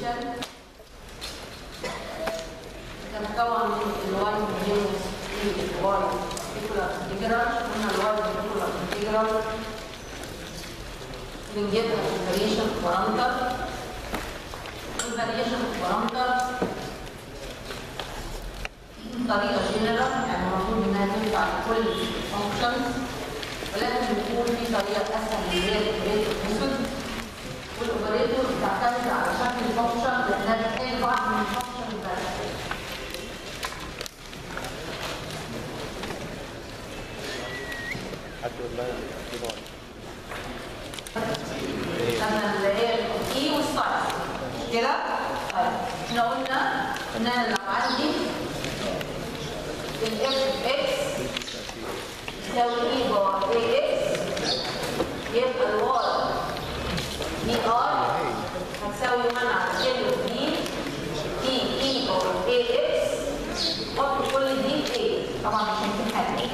ايكويشن تتكون من الواي هوموجينيوس الواي بارتيكولار انتجرال قلنا الواي بارتيكولار انتجرال بنجيبها الفاريشن بارامتر والفاريشن بارامتر طريقه جنرال يعني المفروض انها تنفع لكل الفانكشنز ولكن بيكون في طريقه اسهل اللي هي الاوبريتور ميثود والاوبريتور بتعتمد على شكل الفانكشن لانها بتحل بعض من الفانكشن بس حد يقول لها في بعض انا اللي هي الاي والسايز كده طيب احنا قلنا ان انا لو عندي الاف اكس يساوي اي باور اي اكس يبقى الواي دي ار هتساوي 1 على ال دي دي اي باور اي اكس حط كل دي اي طبعا مش هنكون حاجه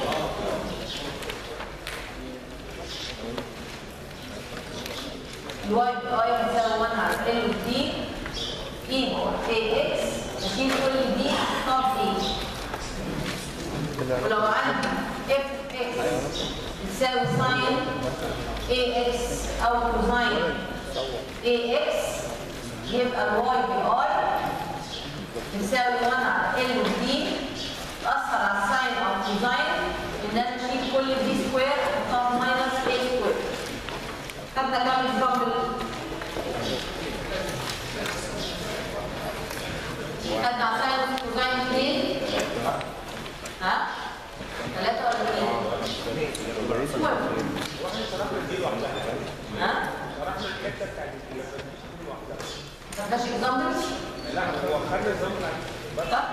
الواي بي اي هتساوي 1 على ال دي اي باور اي اكس اشيل كل دي احطها في ايه ولو عندي اف اكس يساوي ساين اي اكس او كوزاين اي اكس يبقى الواي بي اي يساوي 1 على ال دي تأثر على الساين او كوزاين ان انا اشيل كل دي سكوير احطها في ماينس اي سكوير خدنا كام اكزامبل خدنا على ساين كوزاين اثنين ها ثلاثة ولا اثنين؟ سكوير ها؟ ما خدناش اكزامبلز؟ لا هو خد الزمن صح؟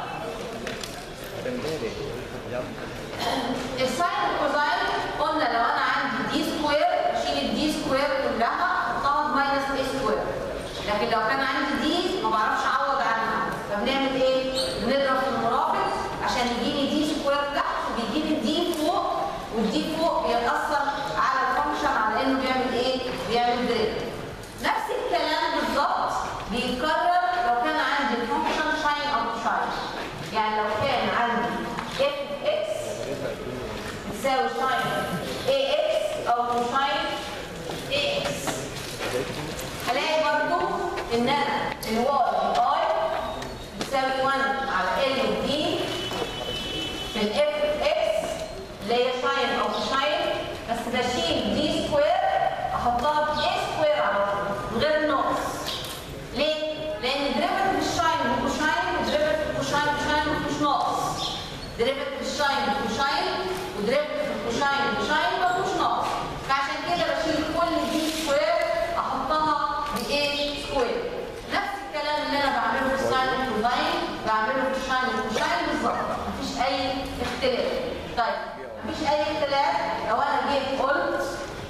الساين والكوزاين قلنا لو انا عندي دي سكوير اشيل الدي سكوير كلها احطها في ماينس اي سكوير لكن لو كان عندي دي ما بعرفش اعوض عنها فبنعمل ايه؟ بنضرب في المرافق عشان يجيني دي سكوير تحت وبيجيني دي فوق والدي فوق بيتاثر على الفانكشن على انه بيعمل ايه؟ بيعمل دريب نفس الكلام بالظبط بيتكرر لو كان عندي الفانكشن شاين او شاين يعني لو كان عندي اف اكس يساوي ساين اي اكس او كوساين اي اكس هلاقي برضو ان انا الواي اي يساوي 1 على ال دي في الاف اكس اللي هي ساين او كوساين بس بشيل دي سكوير احطها في اي سكوير على طول من غير ناقص ليه؟ لان ديريفيتيف الشاين والكوساين وديريفيتيف الكوساين والكوساين مفيش ناقص ديريفيتيف الشاين والكوساين وديريفيتيف الكوساين والكوساين مفيش ناقص فعشان كده بشيل كل دي سكوير احطها بايه سكوير نفس الكلام اللي انا بعمله في الساين والكوساين بعمله في الشاين والكوساين بالظبط مفيش اي اختلاف طيب مفيش اي اختلاف لو انا جيت قلت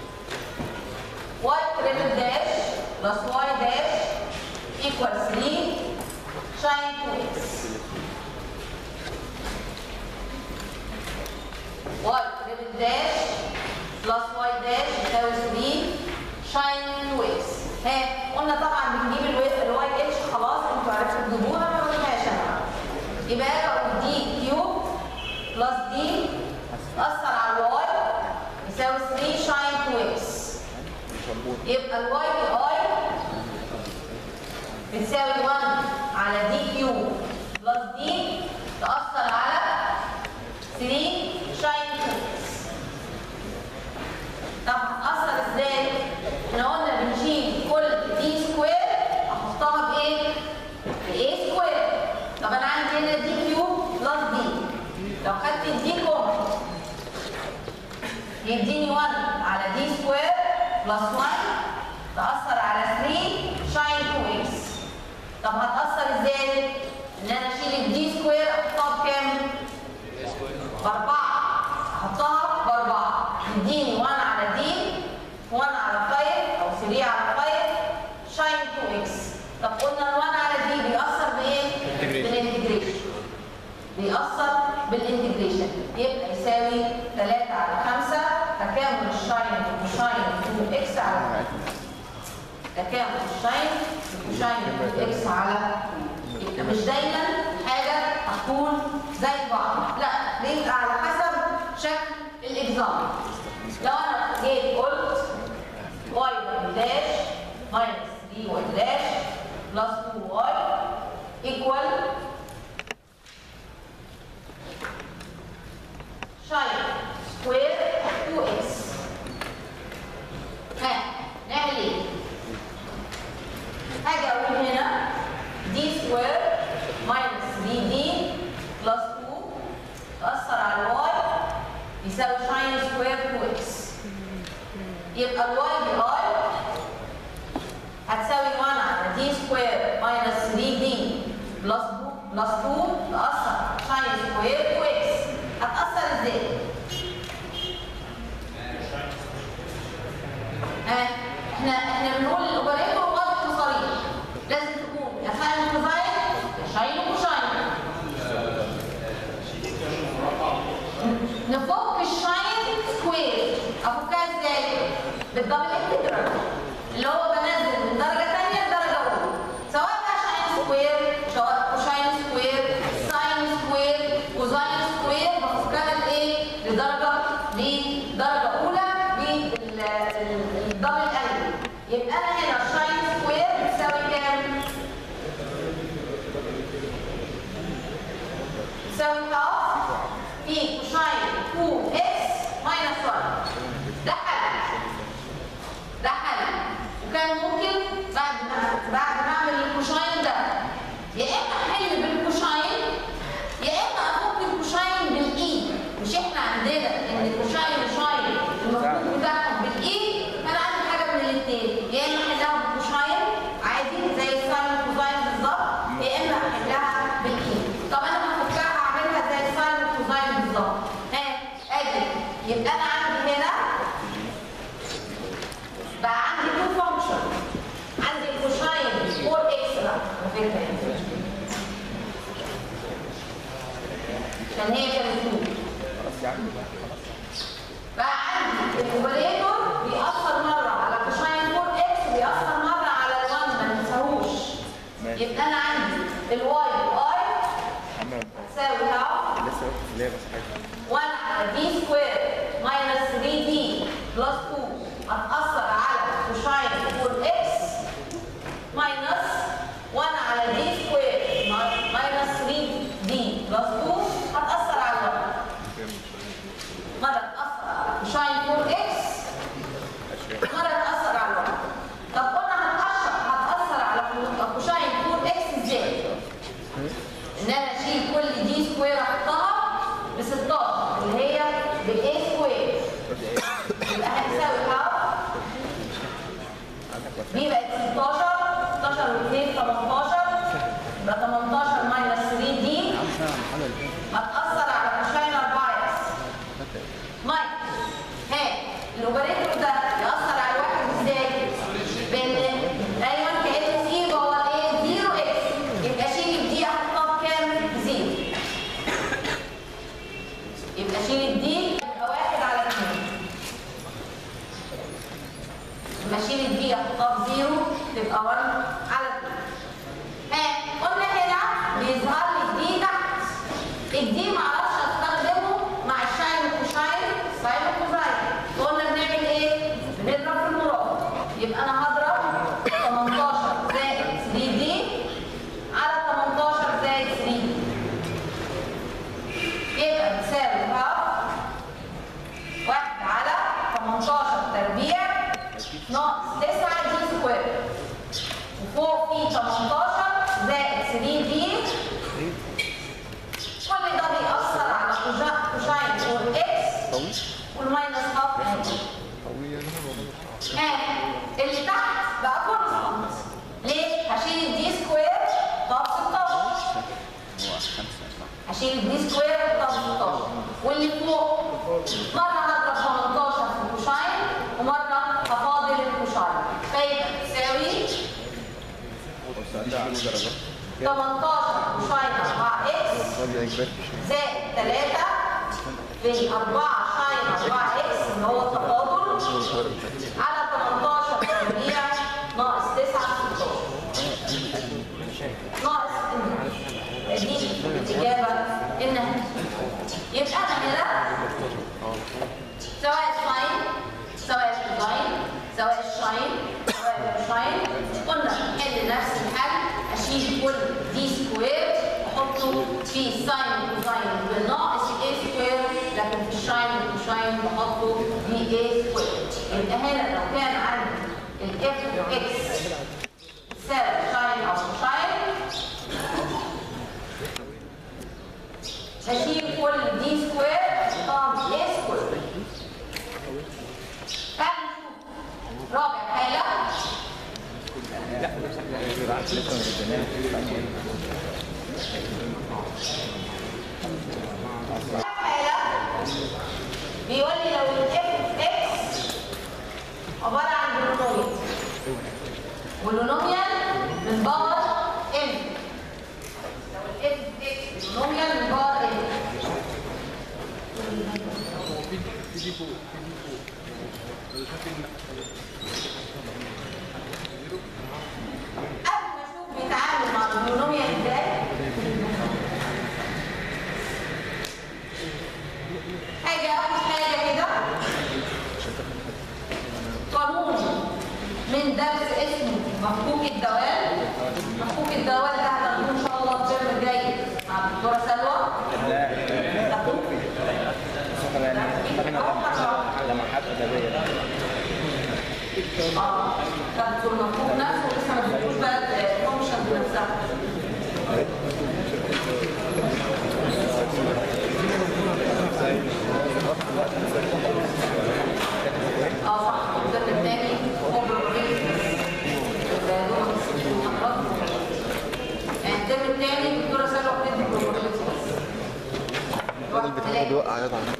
y triple dash plus y dash equals 3 shine 2x y triple dash plus y dash يساوي 3 shine 2x ها قلنا طبعا بنجيب الواي اتش خلاص انتوا عرفتوا تجيبوها ما قلناش انا يبقى لو دي كيوب بلس دي تأثر على الواي يساوي 3 shine 2x يبقى الواي بي اي بتساوي 1 على دي كيو بلس دي تأثر على 3 شاين كوبس طب هتأثر ازاي؟ احنا قلنا بنشيل كل دي سكوير احطها بايه؟ بايه سكوير طب انا عندي هنا دي كيو بلس دي لو خدت دي كومن يديني 1 على دي سكوير بلس 1 تأثر على 3 شاين 2 اكس طب هتأثر ازاي؟ ان انا اشيل الدي سكوير احطها بكام؟ باربعة احطها باربعة يديني 1 على دي 1 على 5 او 3 على 5 شاين 2 اكس طب قلنا ال 1 على دي بيأثر بايه؟ بالانتجريشن بيأثر بالانتجريشن يبقى يساوي 3 على 5 تكامل الشاين وشاين 2 اكس على 5 تكامل كوشاين كوشاين اكس على يبقى مش دايما حاجه هتكون زي بعض لا بيبقى على حسب شكل الاكزامبل لو انا جيت قلت واي داش ماينس 3 واي داش بلس 2 واي ايكوال شاين سكوير 2 اكس ها نعمل ايه؟ هاجي اقول هنا دي سكوير ماينس 3 دي بلس 2 تأثر على الواي يساوي شاين سكوير 2 اكس يبقى الواي دي اي هتساوي 1 على دي سكوير ماينس 3 دي بلس 2 بلس 2 تأثر شاين سكوير 2 اكس هتأثر ازاي؟ ها احنا احنا بنقول الاوبريتور واضح وصريح لازم تكون يا ساين وكوزاين يا شاين وكوشاين نفك الشاين سكوير افكها ازاي؟ بالدبل انتجرال اللي هو بنزل من درجه ثانيه لدرجه اولى سواء بقى شاين سكوير سواء كوشاين سكوير ساين سكوير كوزاين سكوير بفكها لايه؟ لدرجه لدرجه اولى بالدبل انجل يبقى انا هنا الشاين سكوير بتساوي كام؟ تساوي هاف في كوشاين 2 اكس ماينس 1 ده حل ده حل وكان ممكن بعد ما بعد ما اعمل الكوشاين ده يا اما احل بالكوشاين يا اما افك الكوشاين بالايد مش احنا عندنا ان الكوشاين وشاين المفروض بتاعهم بالايد فانا عندي حاجه من الاثنين يا اما احلها بالكوشاين عادي زي الساين والكوزاين بالظبط يا اما احلها بالايد طب انا هفكها اعملها زي الساين والكوزاين بالظبط ها ادي يبقى انا عندي هنا بقى عندي تو فانكشن عندي الكوشاين 4 اكس لا على فكره يعني. عشان هي كانت 2 بقى عندي الاوبريتور بيأثر مرة على كوشاين 4 اكس بيأثر مرة على ال1 ما ننساهوش ماشي. يبقى انا عندي الواي واي محمد تساوي هاف لسه قلت في اللعبه صحيح 1 على دي سكوير ماينس 3 دي بلس 2 هتأثر على كوشاين 4 اكس ماينس 1 على دي سكوير ماينس 3 دي بلس 2 هتأثر على الواي مرة تأثر على كوشاين 4 اكس مرة تأثر على الواي طب قلنا هتأثر هتأثر على كوشاين 4 اكس ازاي؟ ان انا اشيل كل دي سكوير احطها ب 16 اللي هي بالاي سكوير يبقى هتساوي هاف دي بقت 16 16 و2 18 يبقى 18 ماينس 3 دي هتأثر على كوشاين 4 اكس مايك ها الاوبريتور ده يأثر على الواحد ازاي؟ بان ايوه كانه في جوه ايه 0 اكس يبقى شيل الدي احطها بكام؟ بزيرو يبقى شيل الدي يبقى واحد على اثنين لما اشيل الدي احطها بزيرو تبقى 1 على 2 ها قلنا هنا بيظهر لي الدي تحت الدي معرفش استخدمه مع الشاين والكوشاين ساين وكوزاين قلنا بنعمل ايه؟ بنضرب في المراد يبقى انا هضرب 18 زائد 3 دي على 18 زائد 3 دي يبقى بتساوي هاف واحد على 18 تربيع ناقص 9 دي سكوير وفوق في 18 زائد 3 دي كل ده بيأثر على كوجا- كوشاين والاكس طويل والماينس هاف اهي طويل انا بقول ها اللي تحت بقى كونستانت ليه؟ هشيل الدي سكوير طب 16 هو خمسة صح هشيل الدي سكوير طب 16 واللي فوق مرة هضرب 18 في الكوشاين ومرة هفاضل الكوشاين فيبقى تساوي هو السؤال ده على درجة 18 كوشاين 4 اكس السؤال ده كبير زائد 3 في 4 شاين 4 اكس اللي هو التفاضل على 18 تربيع ناقص في ساين وكوساين بناقص الاي سكوير لكن في الشاين والكوساين بحطه بي اي سكوير يبقى هنا لو كان عندي الاف اكس تساوي شاين او كوساين هشيل كل دي سكوير طبعا بي اي سكوير تعالوا نشوف رابع حاله لسه ما بدناش حالة بيقول لي لو الاف اكس عبارة عن بولينوميال بولينوميال من باور ان لو الاف اكس بولينوميال من باور ان قبل ما اشوف بيتعامل مع البولينوميال ازاي حاجة أول حاجة كده قانون من درس اسمه مفكوك الدوال مفكوك الدوال ده هتاخدوه إن شاء الله الترم الجاي مع الدكتورة سلوى تاخدوه؟ لمحات ادبيه اه خدتوا المفكوك نفسه ولسه ما تدخلوش بقى الفانكشن نفسها اه صح الدرس الثاني يعني الترم الثاني الدكتوره سلوى بتدي probability بس. الراجل بتاعه بيوقع يا طبعا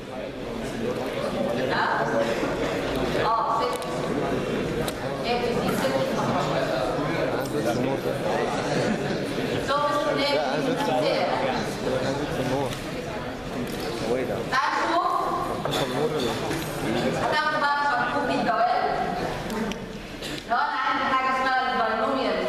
ها؟ اه ست ايه بتدي ست عايز النور ده صوت السنان لا عايز عايز النور هو ايه ده؟ تعال شوف حصل نور ولا هتاخد بقى مفهوم الدوال لو انا عندي حاجه اسمها الباينوميال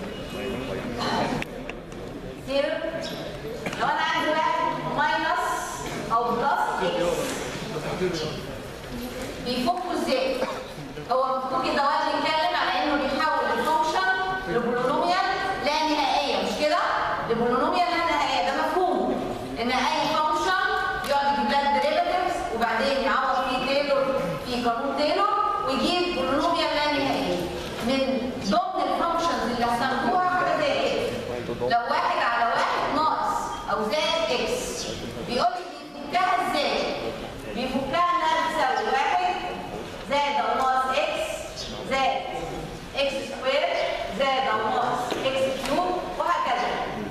سير لو انا عندي واحد ماينس او بلس اكس بيفكوا ازاي؟ هو مفكوك الدوال بيتكلم على انه بيحول الفانكشن لبولينوميال لا نهائيه مش كده؟ لبولينوميال لا نهائيه ده مفهوم ان اي فانكشن يقعد يجيب لها الديريفاتيفز وبعدين يعوض فيه تايلور في قانون تايلور ويجيب بولينوميال لا نهائيه من ضمن الفانكشنز اللي هتاخدوها حاجه زي كده لو واحد على واحد ناقص او زائد اكس بيقول لي بيفكها ازاي؟ بيفكها انها بتساوي واحد زائد او ناقص اكس زائد اكس سكوير زائد او ناقص اكس كيوب وهكذا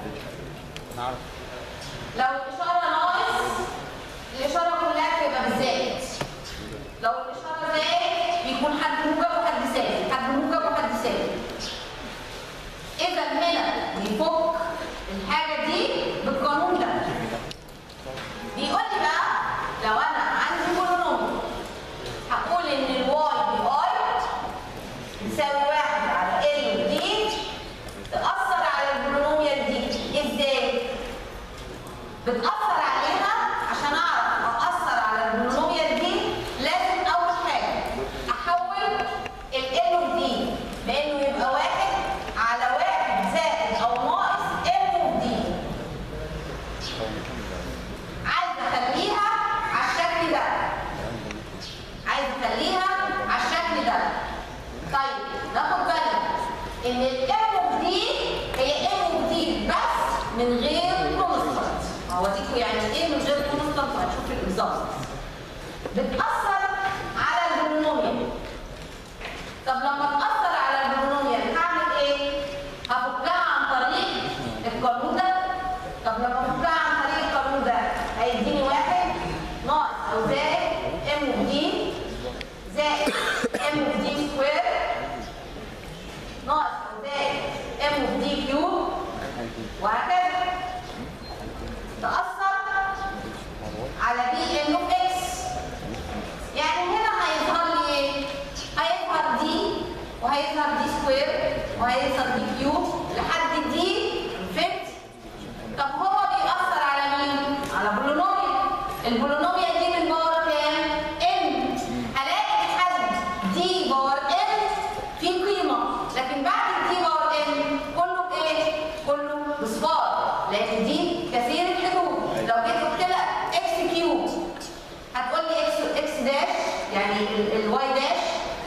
لو الإشارة ناقص الإشارة كلها بتبقى بالزائد لو الإشارة زائد بيكون حد موجب وحد سالب حد موجب وحد سالب إذا هنا بيفك الحاجة دي بالقانون ده بيقول لي بقى لو أنا عندي بولينوميال هقول إن الواي بآي يساوي واحد على ال دي تأثر على البولينوميال دي إزاي؟ بتأثر عليها عشان أعرف أأثر على البولينوميال دي لازم أول حاجة أحول ال L دي بإنه يبقى واحد على واحد زائد أو ناقص L دي عايزة أخليها على الشكل ده عايزة أخليها على الشكل ده طيب ناخد بالنا إن ال M دي هي M دي بس من غير كونستانت هو ديكوا يعني ايه من غير كونستانت هتشوف الإكزامبل بتأثر على البولينوميال طب لما تأثر على البولينوميال هعمل ايه؟ هفكها عن طريق القانون ده طب لما افكها عن طريق القانون ده هيديني واحد ناقص او زائد ام دي زائد ام دي سكوير ناقص او زائد ام دي كيوب وهكذا تأثر على بي ان اوف اكس يعني هنا هيظهر لي ايه؟ هيظهر دي وهيظهر دي سكوير وهيظهر دي كيوب لحد دي فهمت؟ طب هو بيأثر على مين؟ على بولينوميال البولينوميال دي من باور كام؟ ان هلاقي حد دي باور ان في قيمة لكن بعد الدي باور ان كله بايه؟ كله بصفار لأن دي كثير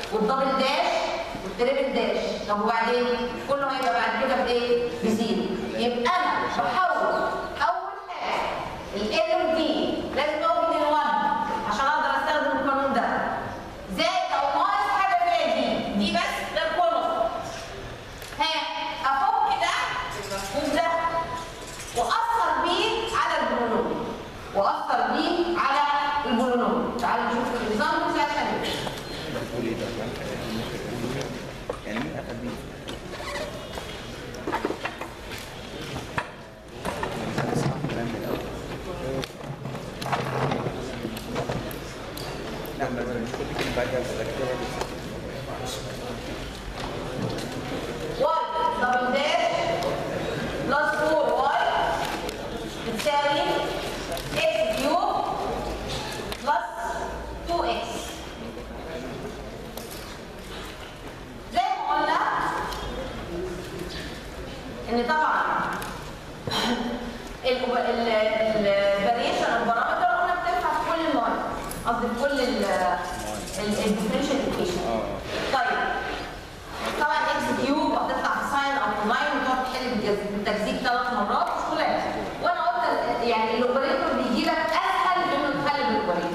والدبل داش والتريبل داش طب وبعدين كله هيبقى بعد كده بايه؟ بزيرو يبقى انا بحول اول حاجه ال دي لازم اخد ال 1 عشان اقدر استخدم القانون ده زائد او ناقص حاجه فيها دي دي بس ده كله ها افك ده المفهوم ده واثر بيه على البولونوم واثر بيه على البولونوم تعالوا نشوف النظام بتاع الشباب بتقول ايه ده يعني مين اخد مين؟ لا بس مش كل كلمة بعد كده واي دبل داش بلس 4 واي بتساوي اكس كيوب بلس 2 اكس زي ما قلنا ان طبعا الفاريشن البارامتر قلنا بتنفع في كل المواد قصدي في كل الديفرنشال ايكويشن اه طيب طبعا اكس كيوب هتطلع في ساين او في لاين وتقعد تحل بالجز- بالتجزيء ثلاث مرات مش مهم وانا قلت يعني الاوبريتور بيجي لك اسهل من انه تحل بالاوبريتور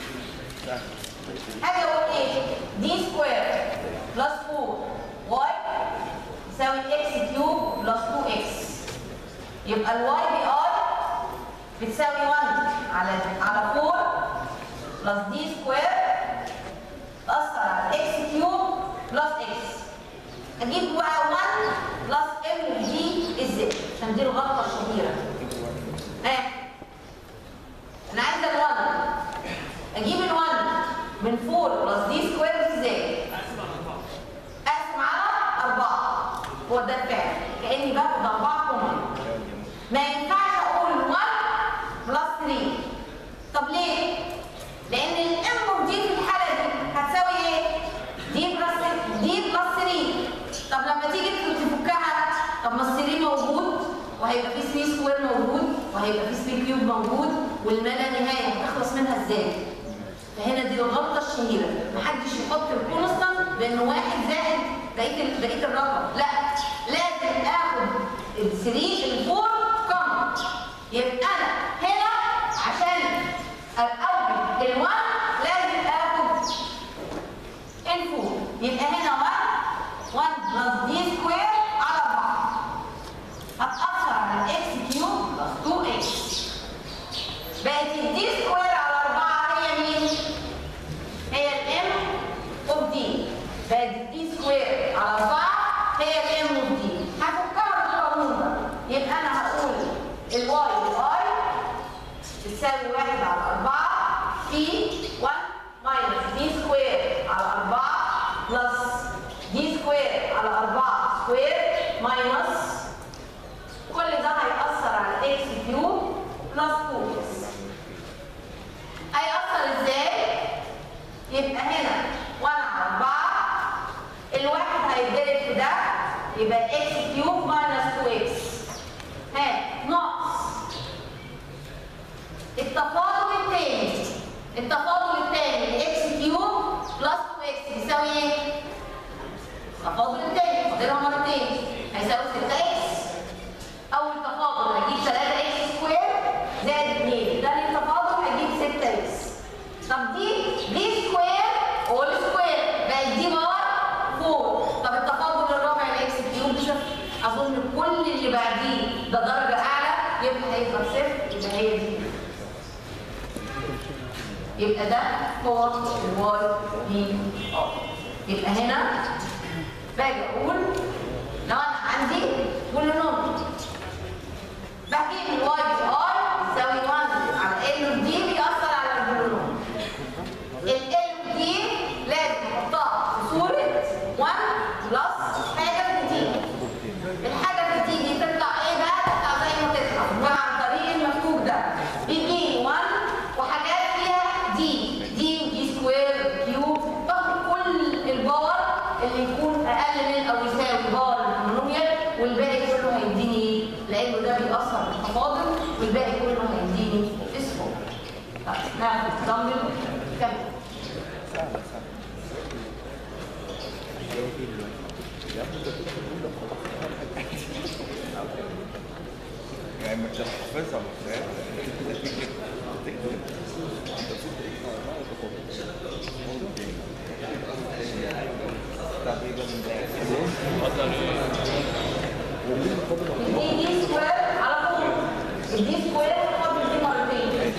حاجه اقول ايه دي سكوير بلس 4 واي يساوي اكس كيوب بلس 2 اكس يبقى الواي بي اي بتساوي 1 على على 4 بلس دي سكوير تأثر على اكس كيوب بلس اكس اجيب بقى 1 بلس ام دي ازاي عشان دي الغلطه الشهيره ها انا عايزه ال 1 اجيب ال 1 من 4 بلس دي سكوير ازاي اقسم على 4 هو ده الفعل كاني باخد 4 كومن ما ينفعش اقول 1 بلس 3 طب ليه؟ لان الام دي في الحاله دي هتساوي ايه؟ دي بلس دي بلس 3 طب لما تيجي تفكها طب ما ال 3 موجود وهيبقى في 3 سكوير موجود وهيبقى في 3 كيوب موجود والما لا نهايه هتخلص منها ازاي؟ فهنا دي الغلطه الشهيره محدش يحط الكونستانت لانه واحد زائد بقيه ال- بقيه الرقم لا لازم اخد ال 3 ال 4 كومن يبقى انا هنا عشان الاول ال 1 لازم اخد ال 4 يبقى هنا 1 1 بلس دي سكوير على 4 هتأثر على الاكس كيوب بلس 2 اكس بقت الدي سكوير على 4 هي مين؟ هي الام اوف دي بقت الدي سكوير على 4 هي الام اوف دي هفكها بالقانون ده يبقى انا هقول الواي اي تساوي 1 على 4 في 1 ماينس دي سكوير على 4 بلس دي سكوير على 4 سكوير ماينس كل ده هيأثر على اكس كيوب بلس 2 اكس هيأثر ازاي؟ يبقى هنا 1 على 4 الواحد هيتضرب في ده يبقى اكس كيوب ماينس 2 اكس ها ناقص التفاضل الثاني التفاضل الثاني اكس كيوب بلس 2 اكس بيساوي ايه؟ التفاضل الثاني فاضلها مرتين هيساوي 6 اكس اول تفاضل هجيب 3 اكس سكوير زائد 2 تاني تفاضل هجيب 6 اكس طب دي دي سكوير اول سكوير بقت دي باور 4 طب التفاضل الرابع الاكس كيوب بصفر اظن كل اللي بعديه ده درجه اعلى يبقى هيبقى صفر يبقى هي دي يبقى ده هو الواي بي ار يبقى هنا باجي اقول لو انا عندي بولينوم بجيب الواي بي ار يساوي 1 على ال دي بيأثر على البولينوم ال دي لازم احطها في صوره 1 بلس حاجه بتيجي الحاجه بتيجي تطلع ايه بقى؟ تطلع زي ما تطلع بقى عن طريق المفكوك ده بيجي 1 وحاجات فيها دي دي ودي سكوير كيوب باخد كل الباور اللي يكون اقل من او يساوي باور البولينوميال والباقي كله هيديني فيه دلوقتي يا ابني انت كنت بتقول ده خلاص يعني مش حافظها فاهم تقريبا دي دي سكوير على طول الدي سكوير فاضل دي مرتين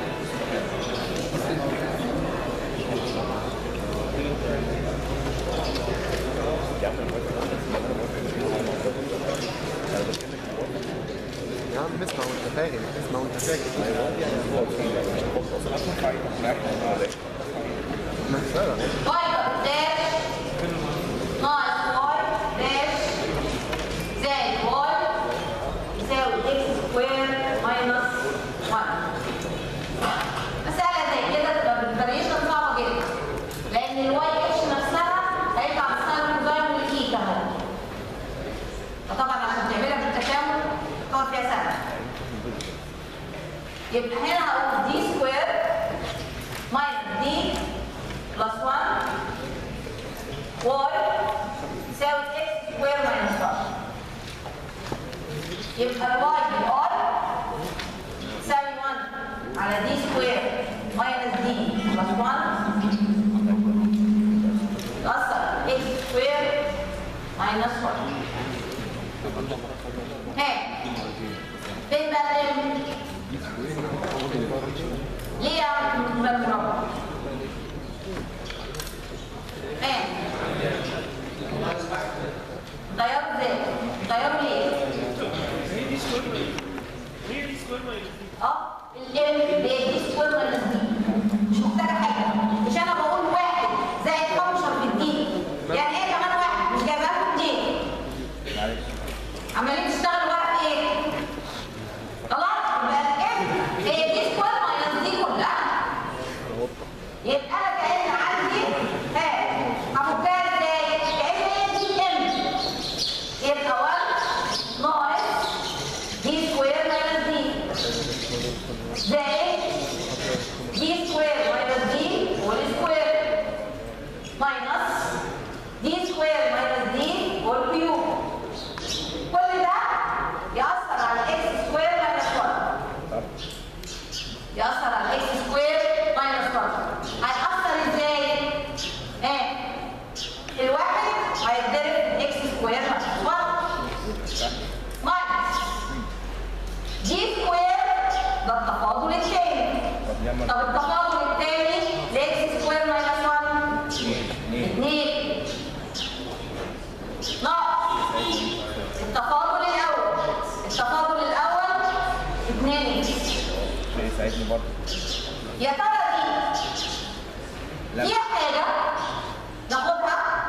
يا عم اسمع وانت فاهم اسمع وانت فاكر ما فرق واي داش ناقص واي داش زائد واي يساوي اكس سكوير ماينس 1 مسألة زي كده تبقى بالفاريشن صعبة جدا لأن الواي اتش نفسها هيطلع مسألة كوزاين والاي كمان فطبعا عشان تعملها بالتكامل تقعد فيها سنة يبقى هنا هقول دي سكوير ماينس دي بلس 1 واي يساوي اكس سكوير ماينس 1 يبقى الواي بالار يساوي 1 على دي سكوير ماينس دي بلس 1 تأثر اكس سكوير ماينس 1 ها فين بقى الام؟ ليه يا مجرد؟ ها غيروا ازاي؟ غيروا ليه؟ هي دي سكوير هي دي سكوير ماينس اه الام دي سكوير ماينس دي مش محتاجه حاجه مش انا بقول واحد زائد فانكشن في الدي يعني ايه كمان واحد مش جايبها لكم دي عمالين تشتغلوا بقى في ايه؟ خلاص يبقى الام هي دي سكوير ماينس دي كلها يبقى انا كأن عندي ها هفكها ازاي؟ كأن هي دي ام يبقى 1 ناقص دي سكوير ماينس دي زائد دي سكوير ماينس دي هول سكوير ماينس دي سكوير ماينس دي هول كيوب كل ده يأثر على اكس سكوير ماينس 1 يأثر على اكس سكوير ماينس 1 هيأثر ازاي؟ ايه الواحد هيتضرب اكس سكوير ماينس 1 ماينس جي سكوير ده التفاضل الثاني طب التفاضل الثاني لاكس سكوير ماينس 1 2 ناقص التفاضل الاول التفاضل الاول 2 اكس يساعدني برضه يا ترى دي لا. فيها حاجة ناخدها؟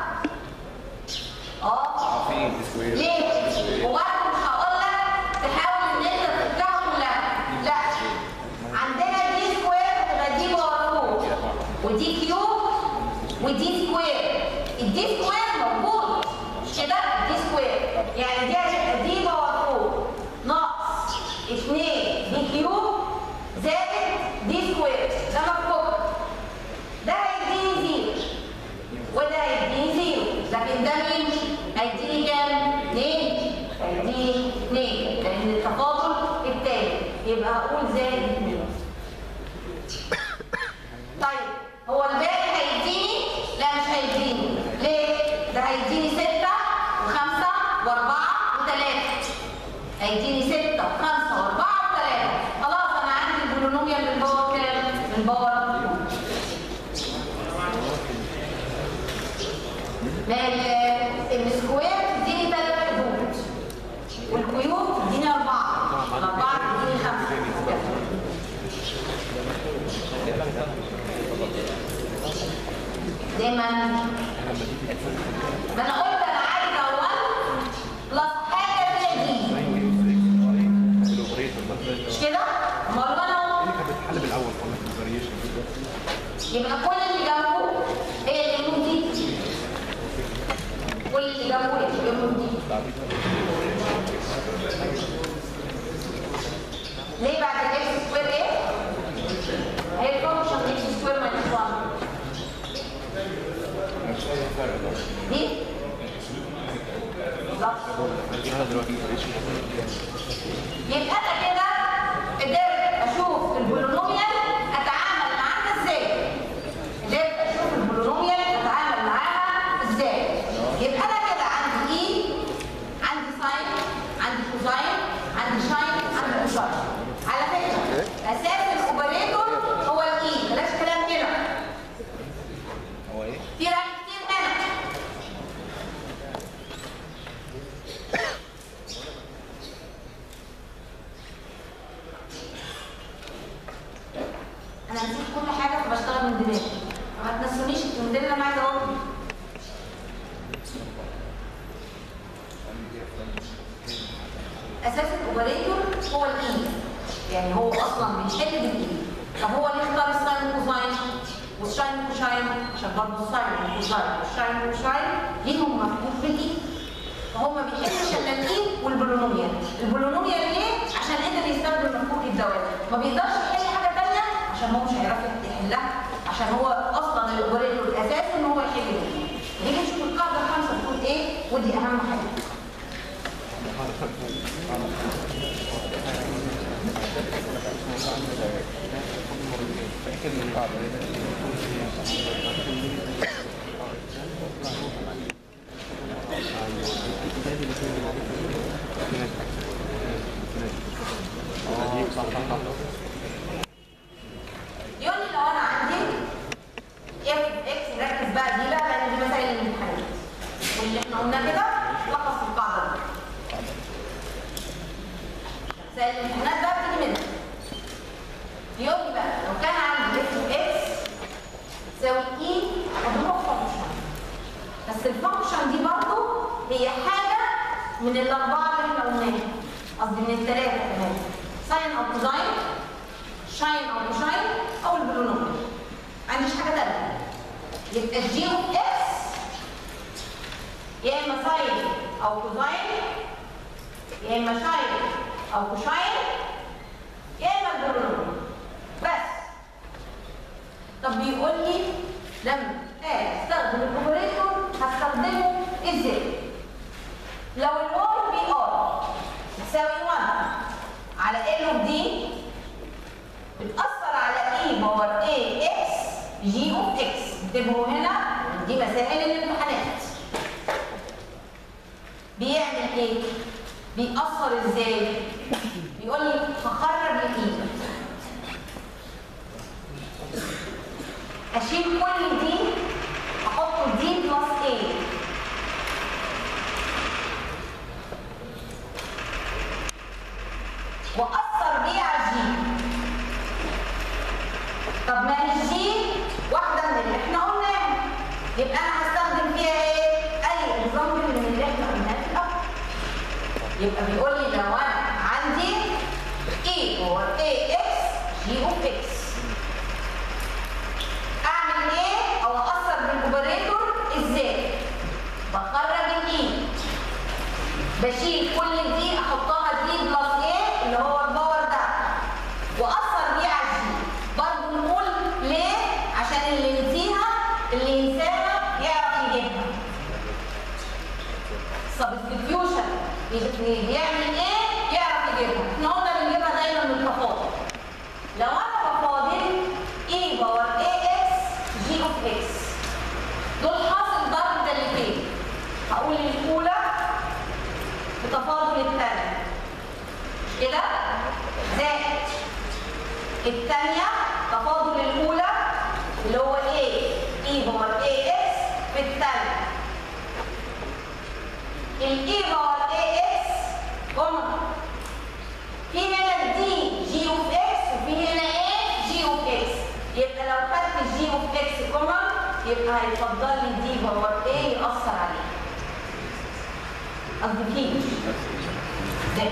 اه فين دي سكوير ليه؟ وبرضه مش هقول لك تحاول ان انت تفكها كلها لا عندنا دي سكوير تبقى دي باور 4 ودي كيوب ودي سكوير الدي سكوير موجود مش كده؟ دي سكوير يعني دي هتبقى دي باور 4 ناقص 2 دي كيوب زائد دي سكوير ده مفكوك ده هيديني زيرو وده هيديني زيرو لكن ده مين؟ هيديني كام؟ 2 هيديني 2 لأن التفاضل التاني يبقى هقول زائد 2 طيب هو الباقي هيديني؟ لا مش هيديني ليه؟ ده هيديني 6 و5 و4 و3 هيديني 6 و5 و4 و3 خلاص انا عندي البولينوميال من باور كام؟ من باور ما ال- السكوير تديني ثلاث حدود والكيوب تديني أربعة الأربعة تديني خمسة دايما ما انا قلت انا عايزه 1 بلس حاجه فيها دي الاوبريتور ده مش كده؟ امال انا اهو اللي كانت بتتحل بالاول خالص الفاريشن يبقى كل اللي جنبه هي اللي جنبه دي كل اللي جنبه هي اللي جنبه دي ليه بعد الاكس سكوير ايه؟ هي الفانكشن اكس سكوير ماينس 1 دي يبقى انا كده قدرت اشوف البولينوميال اتعامل معاها ازاي قدرت اشوف البولينوميال اتعامل معاها ازاي يبقى انا كده عندي اي عندي ساين عندي كوزاين عندي شاين عندي كوزاين على فكره اساس الاوبريتور هو الاي بلاش كلام هنا هو ايه؟ في رأي كتير هنا انا نسيت كل حاجه فبشتغل من دماغي ما تنسونيش من ده اللي انا عايزه اقوله اساس الاوبريتور هو الاي يعني هو اصلا بيحل بالاي طب هو ليه اختار الساين والكوزاين والشاين والكوشاين عشان برضه الساين والكوزاين والشاين والكوشاين ليهم مفهوم في الاي فهو ما بيحلش الا الاي والبولينوميال البولينوميال ليه عشان قدر يستخدم مفهوم الدوائر ما بيقدرش يحل حاجه ثانيه عشان هو مش هيعرف يحلها عشان هو اصلا الاوبريتور الاساس ان هو يحل بالاي نيجي نشوف القاعده الخامسه بتقول ايه ودي اهم حاجه يقول لي لو انا عندي اف اكس ركز بقى دي بقى لان دي مسائل الامتحانات واللي احنا قلنا كده لخص القاعده دي مسائل الامتحانات بقى بتيجي منها يقول لي بقى لو كان عندي اف اكس تساوي اي اضربها في فانكشن بس الفانكشن دي برضه هي حاجه من الاربعه اللي احنا قلناها قصدي من الثلاثه كمان ساين او كوزاين شاين او كوشاين او البولينوميال ما عنديش حاجه ثانيه يبقى الجي اوف اكس يا اما ساين او كوزاين يا اما شاين او كوشاين يا اما البولينوميال بس طب بيقول لي لما اجي استخدم الاوبريتور هستخدمه ازاي؟ لو الواي بي ار تساوي 1 على ال اوف دي بتأثر على اي باور اي اكس جي اوف اكس انتبهوا هنا دي مسائل الامتحانات بيعمل ايه؟ بيأثر ازاي؟ بيقول لي هخرج الاي اشيل كل دي احط دي بلس ايه واثر بيه على الجي طب ما الجي واحده من اللي احنا قلناه يبقى انا هستخدم فيها ايه اي اكزامبل من اللي احنا قلناه في الاول يبقى بيقول لي لو انا عندي اي هو اي اكس جي اوف اكس اعمل ايه او اثر بالاوبريتور ازاي بخرج الاي بشيل كل دي احطها دي بلس ايه اللي هو الباور ده واثر بيه على الجي برضه نقول ليه عشان اللي ينسيها اللي ينساها يعرف يجيبها سبستيتيوشن بيعمل ايه يعرف يجيبها احنا قلنا بنجيبها دايما من التفاضل لو انا بفاضل اي باور اي اكس جي اوف اكس دول حاصل ضرب دالتين هقول الاولى بتفاضل الثانيه مش كده زائد الثانيه تفاضل الاولى اللي هو ايه اي باور اي اكس في الثانيه الاي باور اي اكس كومن في هنا دي جي اوف اكس وفي هنا ايه جي اوف اكس يبقى لو خدت الجي اوف اكس كومن يبقى هيفضل لي دي باور ايه يأثر عليه قصدي فيه ده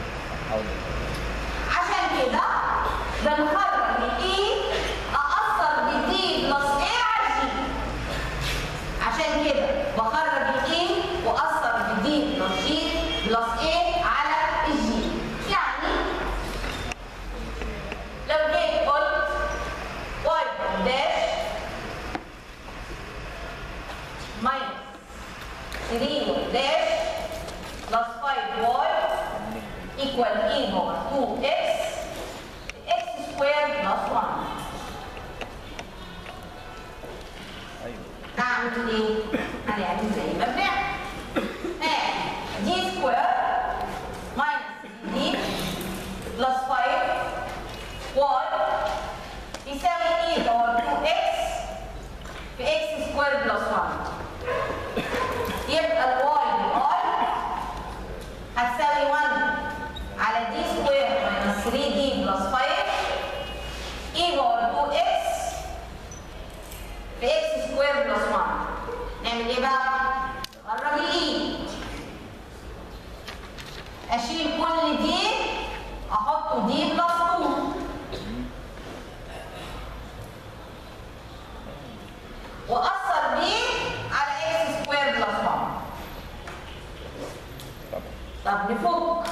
عشان كده بنخرج الاي اأثر بدي بلس ايه على الجي عشان كده بخرج الاي واثر بدي بلس جي بلس ايه على الجي يعني لو جيت قلت واي داش ماينس 3 داش plus 5y equal e over 2x x squared plus 1 ايوه هعمل ايه؟ هنعمل زي ما بنعمل ها دي سكوير ماينس دي بلس 5 واي يساوي ايه باور 2 اكس في اكس سكوير بلس 1 يبقى الواي باي هتساوي 1 على دي سكوير ماينس 3 دي بلس 5 اي باور 2 اكس في اكس سكوير بلس 1 نعمل ايه بقى؟ خرج الاي اشيل كل دي احط دي بلس 2 واثر بيه على اكس سكوير بلس 1 طبعا طب نفك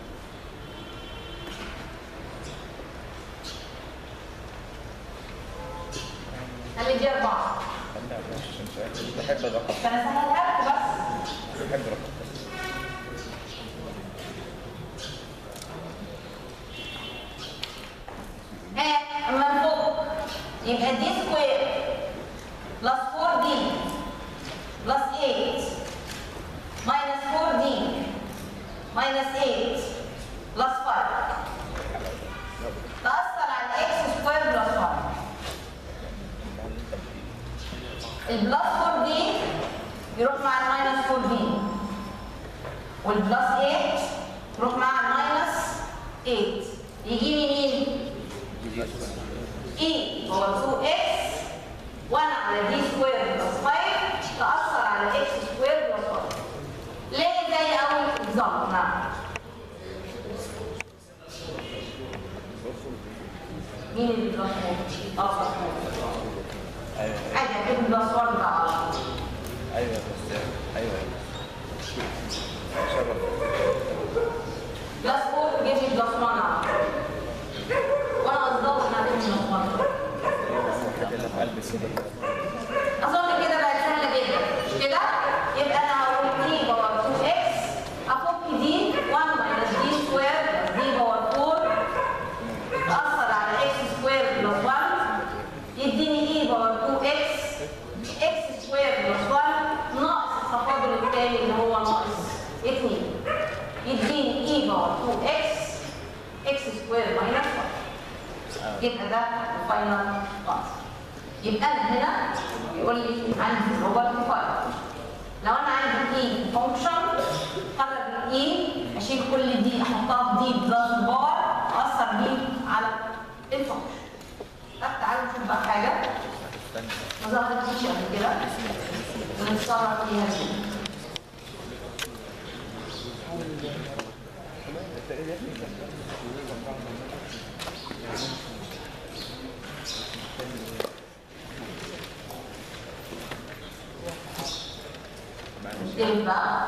خلي دي اربعه خليها ماشي عشان سؤال بحب الرقم فانا سهلها لكم بس بحب الرقم ها اما نفك يبقى دي سكوير بلس 4 دي بلس 8 ماينس 4 دي ماينس 8 بلس 5 تأثر على اكس سكوير بلس 1 البلس 4 دي يروح مع الماينس 4 دي والبلس 8 يروح مع الماينس 8 يجي لي مين؟ اي هو 2 اكس 1 على دي سكوير بلس 5 تأثر على اكس سكوير بلس 1 ليه زي اول اكزامبل نعم مين اللي بلس 4؟ اه بلس 4 ايوه عادي هتجيب بلس 1 بتاع 10 ايوه بس ايوه شرف بلس 4 جيب لي بلس 1 على 10 وانا اصدقائي انها تجيب بلس 1 الحاجه اللي في قلبي كده اظن كده بقت سهله جدا مش كده يبقى انا هقول دي باور 2 اكس افك دي 1 ماينس دي سكوير بلس دي باور 4 تاثر على اكس سكوير بلس 1 يديني اي باور 2 اكس اكس سكوير بلس 1 ناقص التفاضل التاني اللي هو ناقص 2 يديني اي باور 2 اكس اكس سكوير ماينس 1 يبقى ده الفاينل كونسبت يبقى انا هنا بيقول لي عندي بروبرتي فايل لو انا عندي اي فانكشن قرر الاي اشيل كل دي احطها في دي بلس بار اثر بيه على الفانكشن طب تعالوا نشوف بقى حاجه ما ظهرتليش قبل كده ونتصرف فيها ازاي نكتب بقى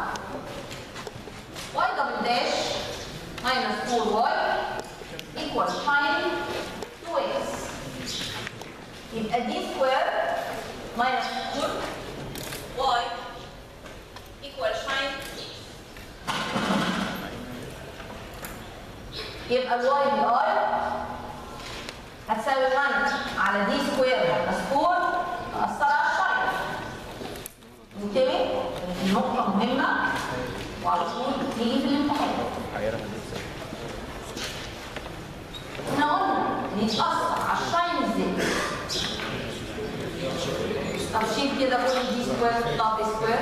y double dash minus 4y equals sin 2x يبقى d square minus 4y equals sin يبقى ال y بي هتساوي 1 على d square minus 4 تأثر على الشاين انتبه إن دي نقطة مهمة وعلى طول بتيجي في الامتحان. حيرها دي احنا قلنا بيتأثر على الشاين ازاي؟ طب شيل كده كل دي سكوير طب سكوير.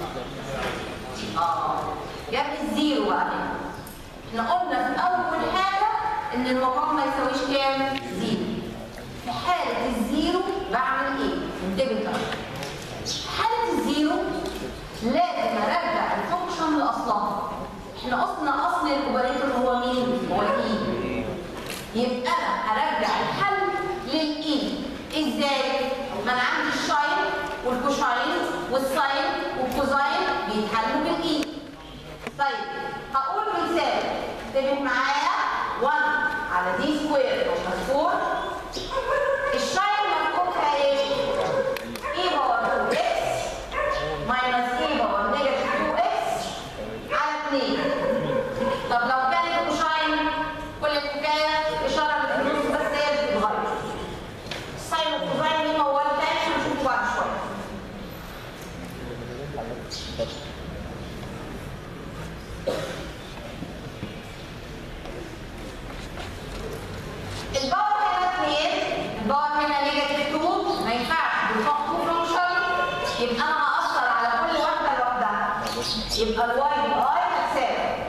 اه جاب لي الزيرو بقى هنا. احنا قلنا في أول حاجة إن المقام ما يساويش كام؟ زيرو. في حالة الزيرو بعمل إيه؟ انتبه بقى. حالة الزيرو لازم ارجع الفانكشن لاصلها احنا قصنا اصل الاوبريتور هو مين هو الاي يبقى انا هرجع الحل للاي ازاي ما انا عندي الشاين والكوشاين والساين والكوزاين بيتحلوا بالاي طيب هقول مثال انتبه معايا 1 على دي سكوير بلس 4 الشاين مفكوكها ايه اي باور 2 اكس ماينس اي باور نيجاتيف 2 اكس على 2 الباور هنا 2 الباور هنا نيجاتيف 2 ما ينفعش بالفوق 2 فانكشن يبقى انا هاثر على كل واحده لوحدها يبقى الواي باي هتساوي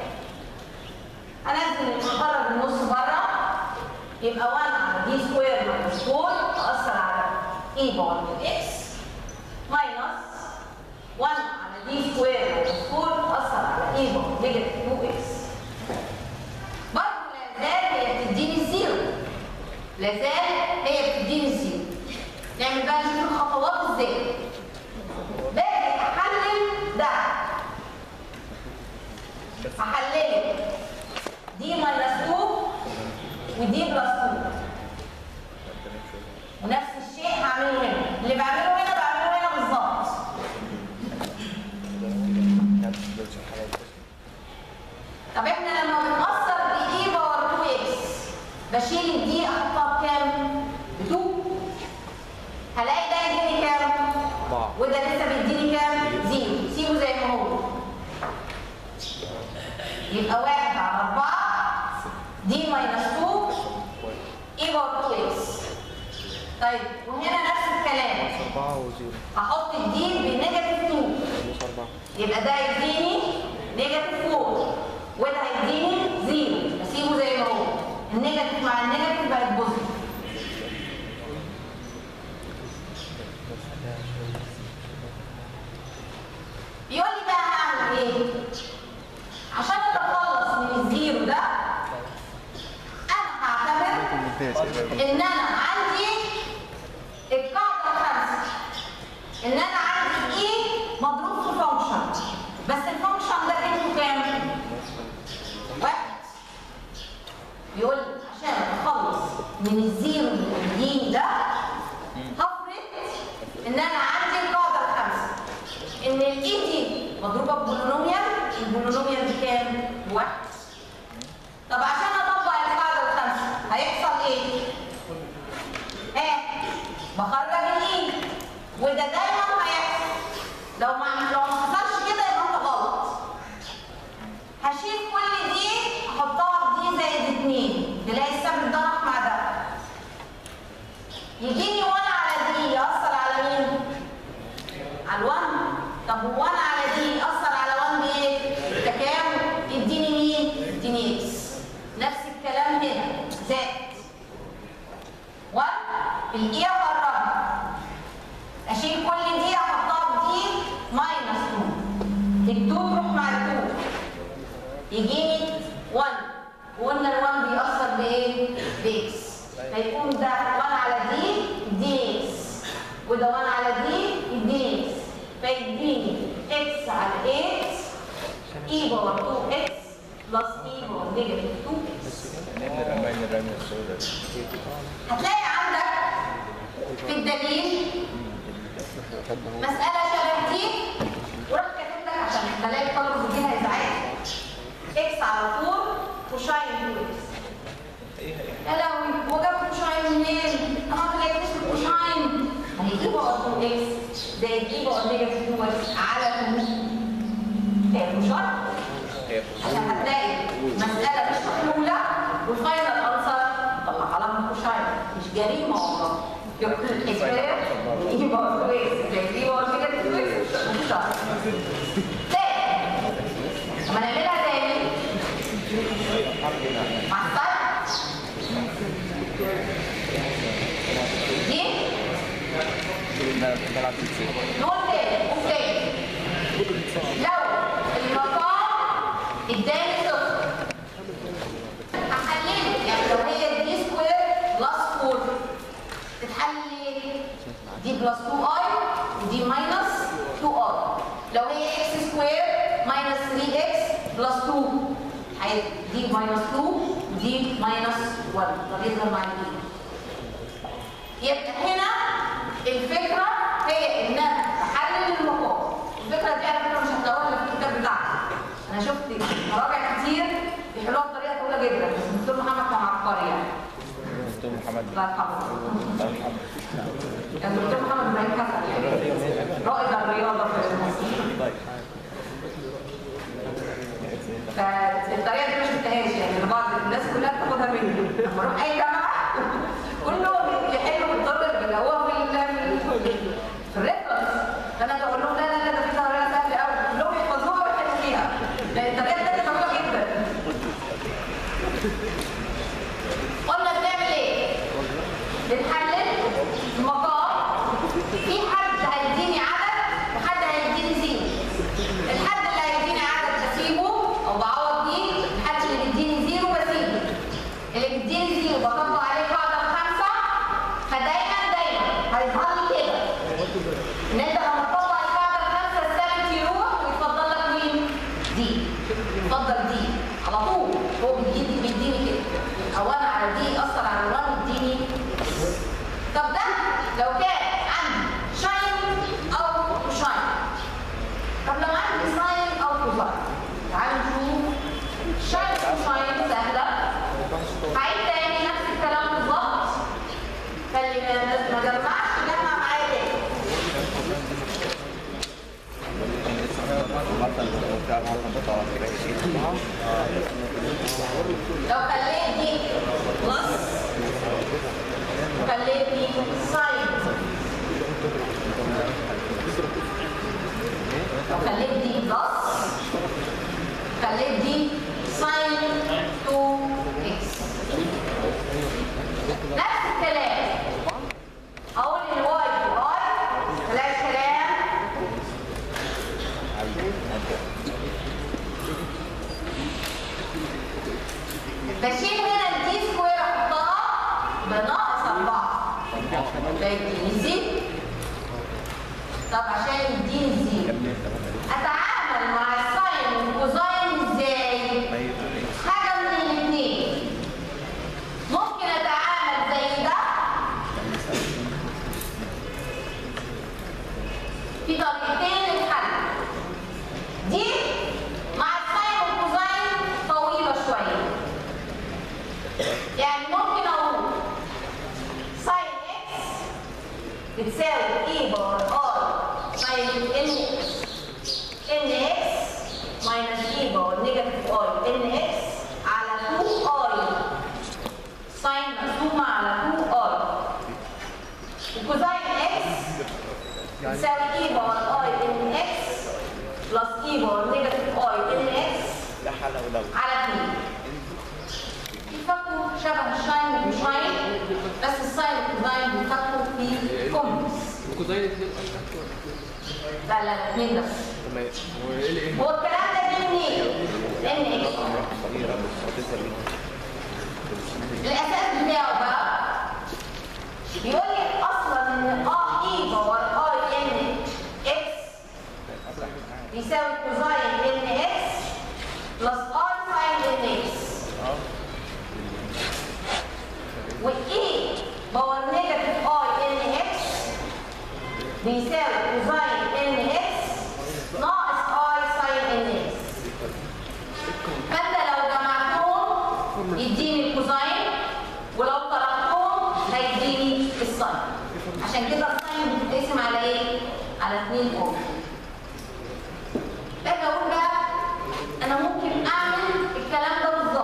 انزل نخرج النص بره يبقى 1 على دي سكوير ماينس 4 تاثر على اي باور اكس ماينس 1 على دي سكوير ماينس 4 تاثر على اي باور نيجاتيف 2 اكس برضه لا زال هي بتديني الزيرو لا زال هي بتديني الزيرو نعمل بقى نشوف الخطوات ازاي باجي احلل ده هحلله دي ماينس 2 ودي بلس 2 ونفس الشيء هعمله هنا اللي بعمله هنا بعمله هنا بالظبط طب احنا لما بنأثر باي باور 2 اكس بشيل الدي احطها بكام؟ ب 2 هلاقي ده يديني كام؟ أربعة. وده لسه بيديني كام؟ زيرو سيبه زي ما هو يبقى واحد على أربعة دي ماينس 2 اي باور 2 اكس طيب وهنا نفس الكلام أربعة وزيرو هحط الدي بنيجاتيف 2 مش أربعة يبقى ده يديني نيجاتيف 4 وده هيديني زيرو اسيبه زي ما هو النيجاتيف مع النيجاتيف بقت بوزيتيف بيقول لي بقى هعمل ايه؟ عشان اتخلص من الزيرو ده انا هعتبر ممتاز ان انا عندي القاعده الخامسه ان انا عندي ايه مضروب في فانكشن بس الفانكشن ده قيمته كام؟ واحد يقول لي عشان اتخلص من الزيرو اللي بيديني ده هفرض ان انا عندي القاعده الخامسه ان الاي دي مضروبه ببولينوميال البولينوميال بكام؟ بواحد طب عشان اطبق القاعده الخامسه هيحصل ايه؟ ها بخرج الاي وده دايما هيحصل لو ما لو ما حصلش كده يبقى انت غلط هشيل كل دي احطها في دي زائد اتنين تلاقي الثابت ده راح مع ده يجيني 1 على دي يأثر على مين؟ على ال1 طب 1 على دي يأثر على 1 بايه؟ تكامل يديني مين؟ يديني اكس نفس الكلام هنا زائد 1 الاي اخرجها اشيل كل دي احطها في دي ماينس 2 ال 2 تروح مع ال 2 يجيني 1 وقلنا ال 1 بيأثر بايه؟ باكس فيكون ده 1 على دي يديني اكس وده 1 على دي يديني اكس فيديني اكس على اكس اي باور 2 اكس بلس اي باور نيجاتيف 2 اكس نعمل الرماية الرمية السوداء هتلاقي عندك في الدليل مسألة شبه دي وراح كاتب لك عشان بلاقي الطلبة بيجيها ازعاج اكس على 4 كوشاين 2 اكس يا لهوي هو جاب كوشاين منين؟ انا ما لقيتش الكوشاين هيجيب باور 2 اكس ده يجيب باور نيجاتيف 2 اكس على 2 هي كوشاين عشان هتلاقي مسألة مش محلولة والفاينل انسر طلع علامة كوشاين مش جريمة والله يبقى الحساب يبقى كويس زي يبقى كده كويس كوشاين تاني لما نعملها تاني مع السايد دي بلعب في السيف نقول تاني قول تاني لو المقام اداني صفر هحلله يعني لو هي دي سكوير بلس 4 تتحل ايه؟ دي بلس 2 اي ودي ماينس 2 اي لو هي اكس سكوير ماينس 3 اكس بلس 2 هي دي ماينس 2 ودي ماينس 1 طب يظهر مع الايه؟ يبقى هنا الفكرة هي ان انا احلل المقام الفكرة دي على فكرة مش هتلاقوها الا في الكتاب بتاعتي انا شفت مراجع كتير بيحلوها بطريقة طويلة جدا بس الدكتور محمد كان عبقري يعني دكتور محمد الله يرحمه الله يرحمه كان الدكتور محمد ابراهيم حسن يعني رائد الرياضة في مصر ده مني لما اروح اي جامعه كلهم يحلوا الطب اللي هو في ال- في ال- في الريفرنس فانا بقول لهم لا لا لا ده في طريقه سهله قوي كلهم يحفظوها ويحلوا فيها لان الطريقه الثانيه صعبه جدا قلنا بنعمل ايه؟ بنحلل المقام في حد هيديني عدد وحد هيديني زيرو الحد اللي هيديني عدد بسيبه او بعوض بيه الحد اللي بيديني زيرو بسيبه اللي بيديني زيرو بطبق عليه قاعده بخمسه فدايما دايما هيظهر لي كده ان انت لما تطبق القاعده بخمسه الثابت يروح ويفضل لك مين؟ دي يفضل دي على طول هو بيديني بيديني كده او انا على دي اثر على الوان يديني طب ده لو كان عندي شاين او شاين طب لو عندي ساين او كوزاين تعالوا نشوف شاين وشاين سهله هعيد تاني نفس الكلام بالظبط فاللي ما ما جمعش جمع معايا تاني لو خليت دي بلس وخليت دي ساين لو خليت دي بلس خليت دي ساين 2 اكس نفس الكلام اقول الواي واي مفيهاش كلام بشيل هنا الدي سكوير احطها بناقص 4 ده يديني زيرو طب عشان يديني زيرو اتعامل مع الساين والكوزاين ازاي؟ حاجه من الاثنين ممكن اتعامل زي ده في طريقتين للحل دي مع الساين والكوزاين طويله شويه يعني ممكن اقول ساين اكس بتساوي اي باور ار ساين ان ان اكس ماينس اي باور نيجاتيف اي ان اكس على 2 اي ساين مقسومه على 2 اي وكوزاين اكس بتساوي اي باور اي ان اكس بلس اي باور نيجاتيف اي ان اكس على 2 بيفكوا شبه الشاين وشاين بس الساين والكوزاين بيفكوا في كومبس وكوزين اتنين أشهر لا لا لا اثنين بس تمام هو ايه اللي ايه؟ هو الكلام ده جه منين؟ ان اكس الاساس بتاعه بقى بيقول لي اصلا ان اه اي باور اي ان اكس بيساوي كوزاين ان اكس بلس اي ساين ان اكس والاي باور نيجاتيف اي ان اكس بيساوي كوزاين ان اكس ناقص اي ساين ان اكس فانت لو جمعتهم يديني الكوزاين ولو طرحتهم هيديني الساين عشان كده الساين بتتقسم على ايه؟ على 2 اوم باجي اقول بقى انا ممكن اعمل الكلام ده بالظبط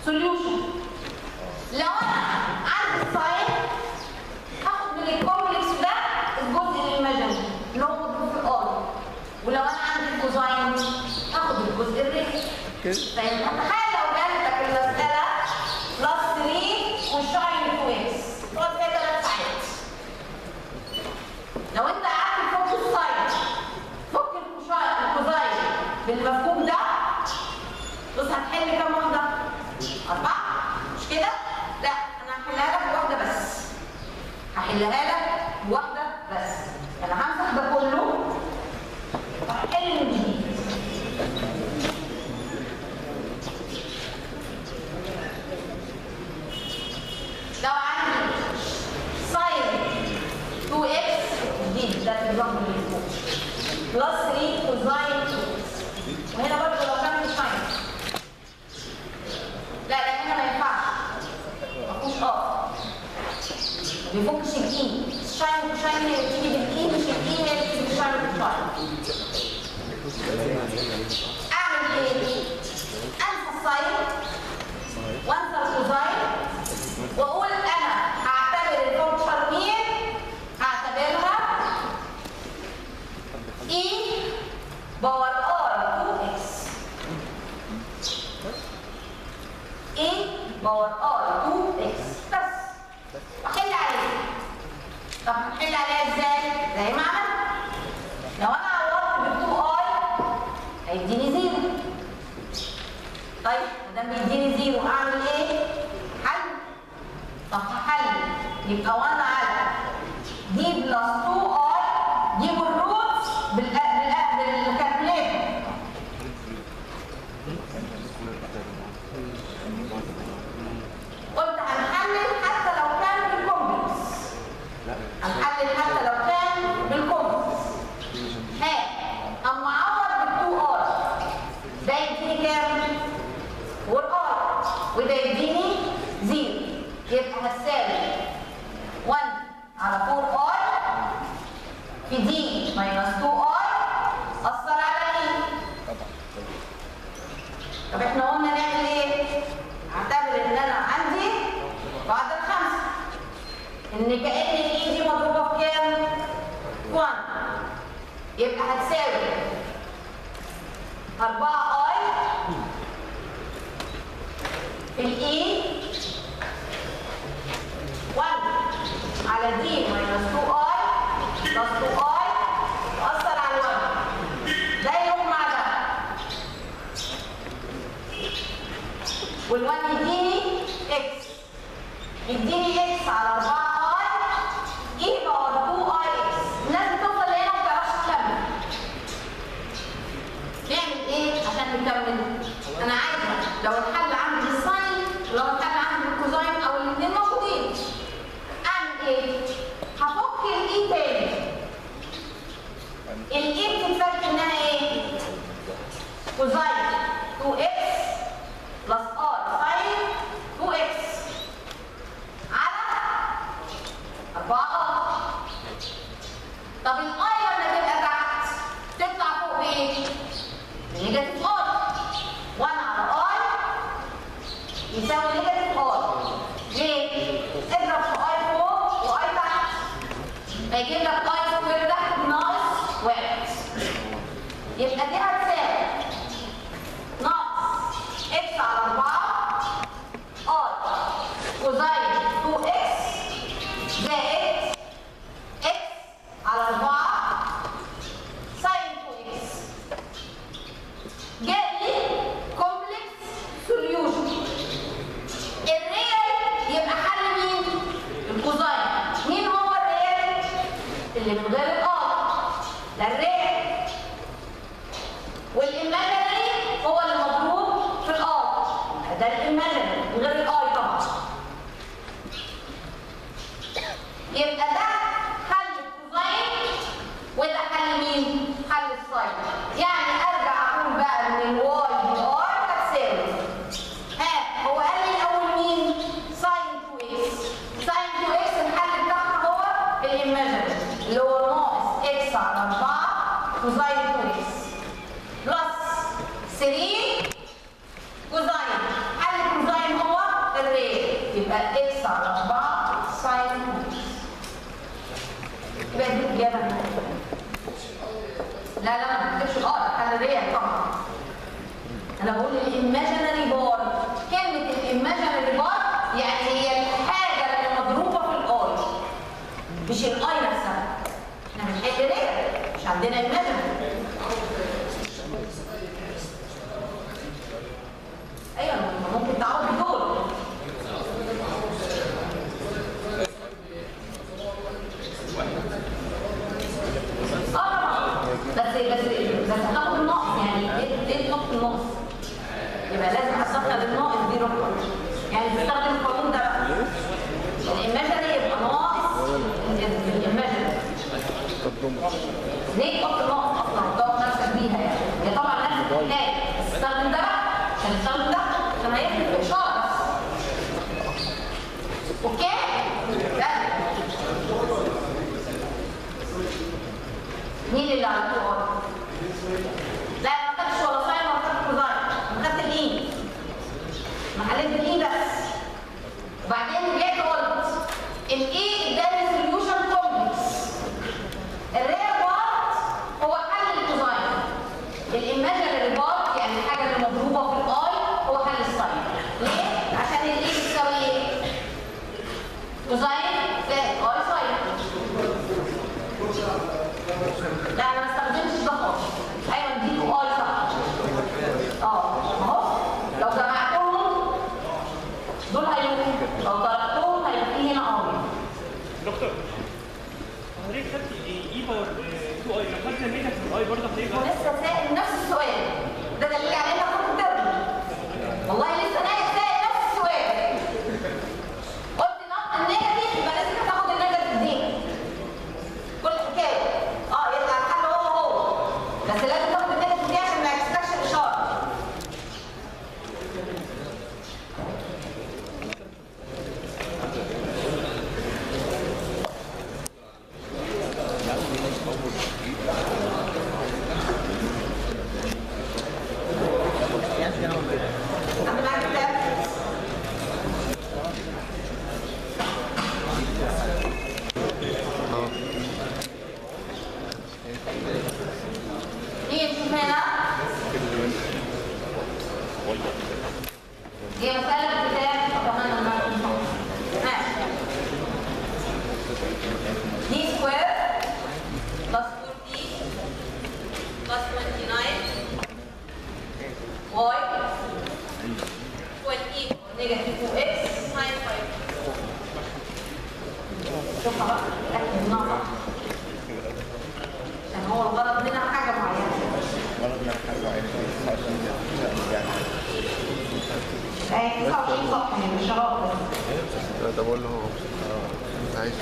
سوليوشن لو انا عندي ساين هاخد من الكومبلكس ده الجزء الايماجينري اللي هو موجود في الارض ولو انا عندي كوزاين هاخد الجزء الريال فانت تخيل لو جالتك المساله بلس 3 وشاين كويس تقعد فيها ثلاث ساعات لو انت قعدت فوق الساين فك الكوشاين الكوزاين بالمفهوم ده بص هتحل كام واحده؟ أربعة مش كده؟ لا أنا هحلها لك بواحدة بس هحلها لك بواحدة بس أنا همسح ده كله وهحل من جديد لو عندي ساين 2x جديد ده النظام اللي فوق بلس 3 كوزاين 2x وهنا برضه لو كان ساين لا لا هنا ما ينفعش ما فيهوش اه ما بيفكش الاي شاين شاين هي بتيجي بالاي مش الاي هي اللي بتيجي بالشاين بالشاين اعمل ايه؟ انسى الساين وانسى الكوزاين واقول انا هعتبر الفانكشن مين؟ هعتبرها اي باور ار 2 اكس ايه باور ار 2 اكس بس احل عليه طب هنحل عليها ازاي زي ما عملنا لو انا عوضت بال 2 اي هيديني زيرو طيب ما دام بيديني زيرو اعمل ايه حل طب هحل يبقى 1 على دي بلس 2 اي دي بالروت بالكالكوليتر قلت هنحلل حتى لو كان بالكومبلكس هنحلل حتى لو كان بالكومبلكس ها اما اعوض بال 2 ار ده يديني كام؟ 4 ار وده يديني 0 يبقى هتساوي 1 على 4 ار في دي ماينس 2 ار اثر على ايه؟ طب احنا قلنا نعمل ايه؟ اعتبر ان انا عندي بعد الخمسه ان كأن الاي دي مضروبه في كام؟ 1 يبقى هتساوي 4 اي في الاي 1 على دي ماينس 2 اي بلس 2 اي اثر على 1 ده يروح مع ده وال1 يديني اكس يديني اكس على 4 اي اي باور 2 اي اكس الناس بتوصل لهنا ما بتعرفش تكمل نعمل ايه عشان نكمل انا عايزه لو الحل عندي الساين ولو الحل عندي الكوزاين او الاثنين موجودين اعمل ايه هفك الاي تاني الاي بتتفك انها ايه كوزاين 2 اكس بلس ار ساين 2 اكس على 4 طب الاي لما تبقى تحت تطلع فوق بايه؟ نيجاتيف ار 1 على اي يساوي نيجاتيف ار ليه؟ اضرب في اي فوق واي تحت فيجيب لك اي سكوير تحت ناقص واحد يبقى دي هتساوي ناقص اكس على 4 ار كوزاين 2 اكس زائد اكس على 4 ساين 2 اكس جاب لي كومبلكس سوليوشن الريال يبقى حل مين؟ الكوزاين مين هو الريال؟ اللي من غير الار ده الريال والايماجينري هو اللي مضروب في الار ده الايماجينري من غير الاي طبعا يبقى ده حل الكوزاين وده حل مين؟ حل الساين يعني ارجع اقول بقى ان الواي دي ار هتساوي ها هو قال لي الاول مين؟ ساين 2 اكس ساين 2 اكس الحل بتاعها هو الايماجينري اللي هو يبقى اكس على 4 ساين يبقى دي الاجابه لا لا ما بكتبش الار حراريه طبعا انا بقول الايماجينري بار كلمه الايماجينري بار يعني هي الحاجه اللي مضروبه في الاي مش الاي نفسها احنا بنحل ليه مش عندنا ايماجينري ايوه ما ممكن تعوض بدول اه طبعا بس بس بس هتاخد الناقص يعني ايه ايه نقطه الناقص يبقى لازم استخدم الناقص دي رقم يعني تستخدم القانون ده بقى الايماجينري يبقى ناقص الايماجينري ليه تحط النقط اصلا وتضغط نفسك بيها يعني هي طبعا نفس الحكايه استخدم ده بقى عشان استخدم ده عشان هيفرق في اشاره بس اوكي؟ سهل مين اللي على طول ار؟ لا ما خدتش ولا ساين ولا خدت كوزاين انا خدت الاي ما حليت بالاي بس وبعدين رجعت قلت الاي ده ريزوليوشن كومبلكس الرير بارت هو حل الكوزاين الايماجينري بارت يعني الحاجه اللي مضروبه في الاي هو حل الساين ليه؟ عشان الاي بتساوي ايه؟ كوزاين زائد اي ساين لا انا ما استخدمتش ده خالص ايوه اديته اي صح اه اهو لو جمعتهم دول هيبقوا لو ضربتهم هيبقى في هنا اي دكتور حضرتك خدت اي باور 2 اي لو خدت نيجاتيف اي برضه هتبقى ولسه سائل نفس السؤال ده دليل على انك كنت ترمي والله لسه ناقص سائل نفس السؤال قلت نقط النيجاتيف يبقى لازم تاخد النيجاتيف دي كل حكايه اه يطلع الحل هو هو بس لازم تاخد النيجاتيف دي عشان ما يعكسلكش الاشاره عندي معاك كتاب نيجي نشوف هنا هي مسألة الكتاب أتمنى إنها تكون صح. ماشي دي سكوير بلس 40 بلس 29 y equal equal negative 2x sin 5 شوفها بقى ركز النقطة عشان هو الغرض منها حاجة معينة هي 29 صفحة من الشراب بس ده بقول له آه، عايز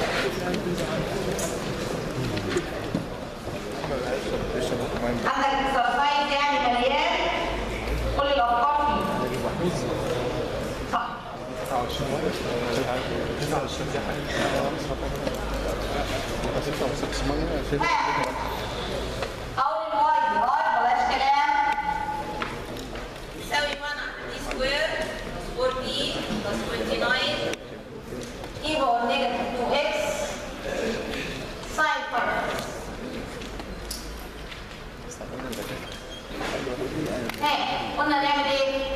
عندك اكسرسايز يعني مليان كل الافكار فيه صح اول الواي واي بلاش كلام يساوي 1 دي سكوير 4 دي بلس 29 يبقى نيجاتيف 2 اكس ساين 5 ها قلنا نعمل ايه؟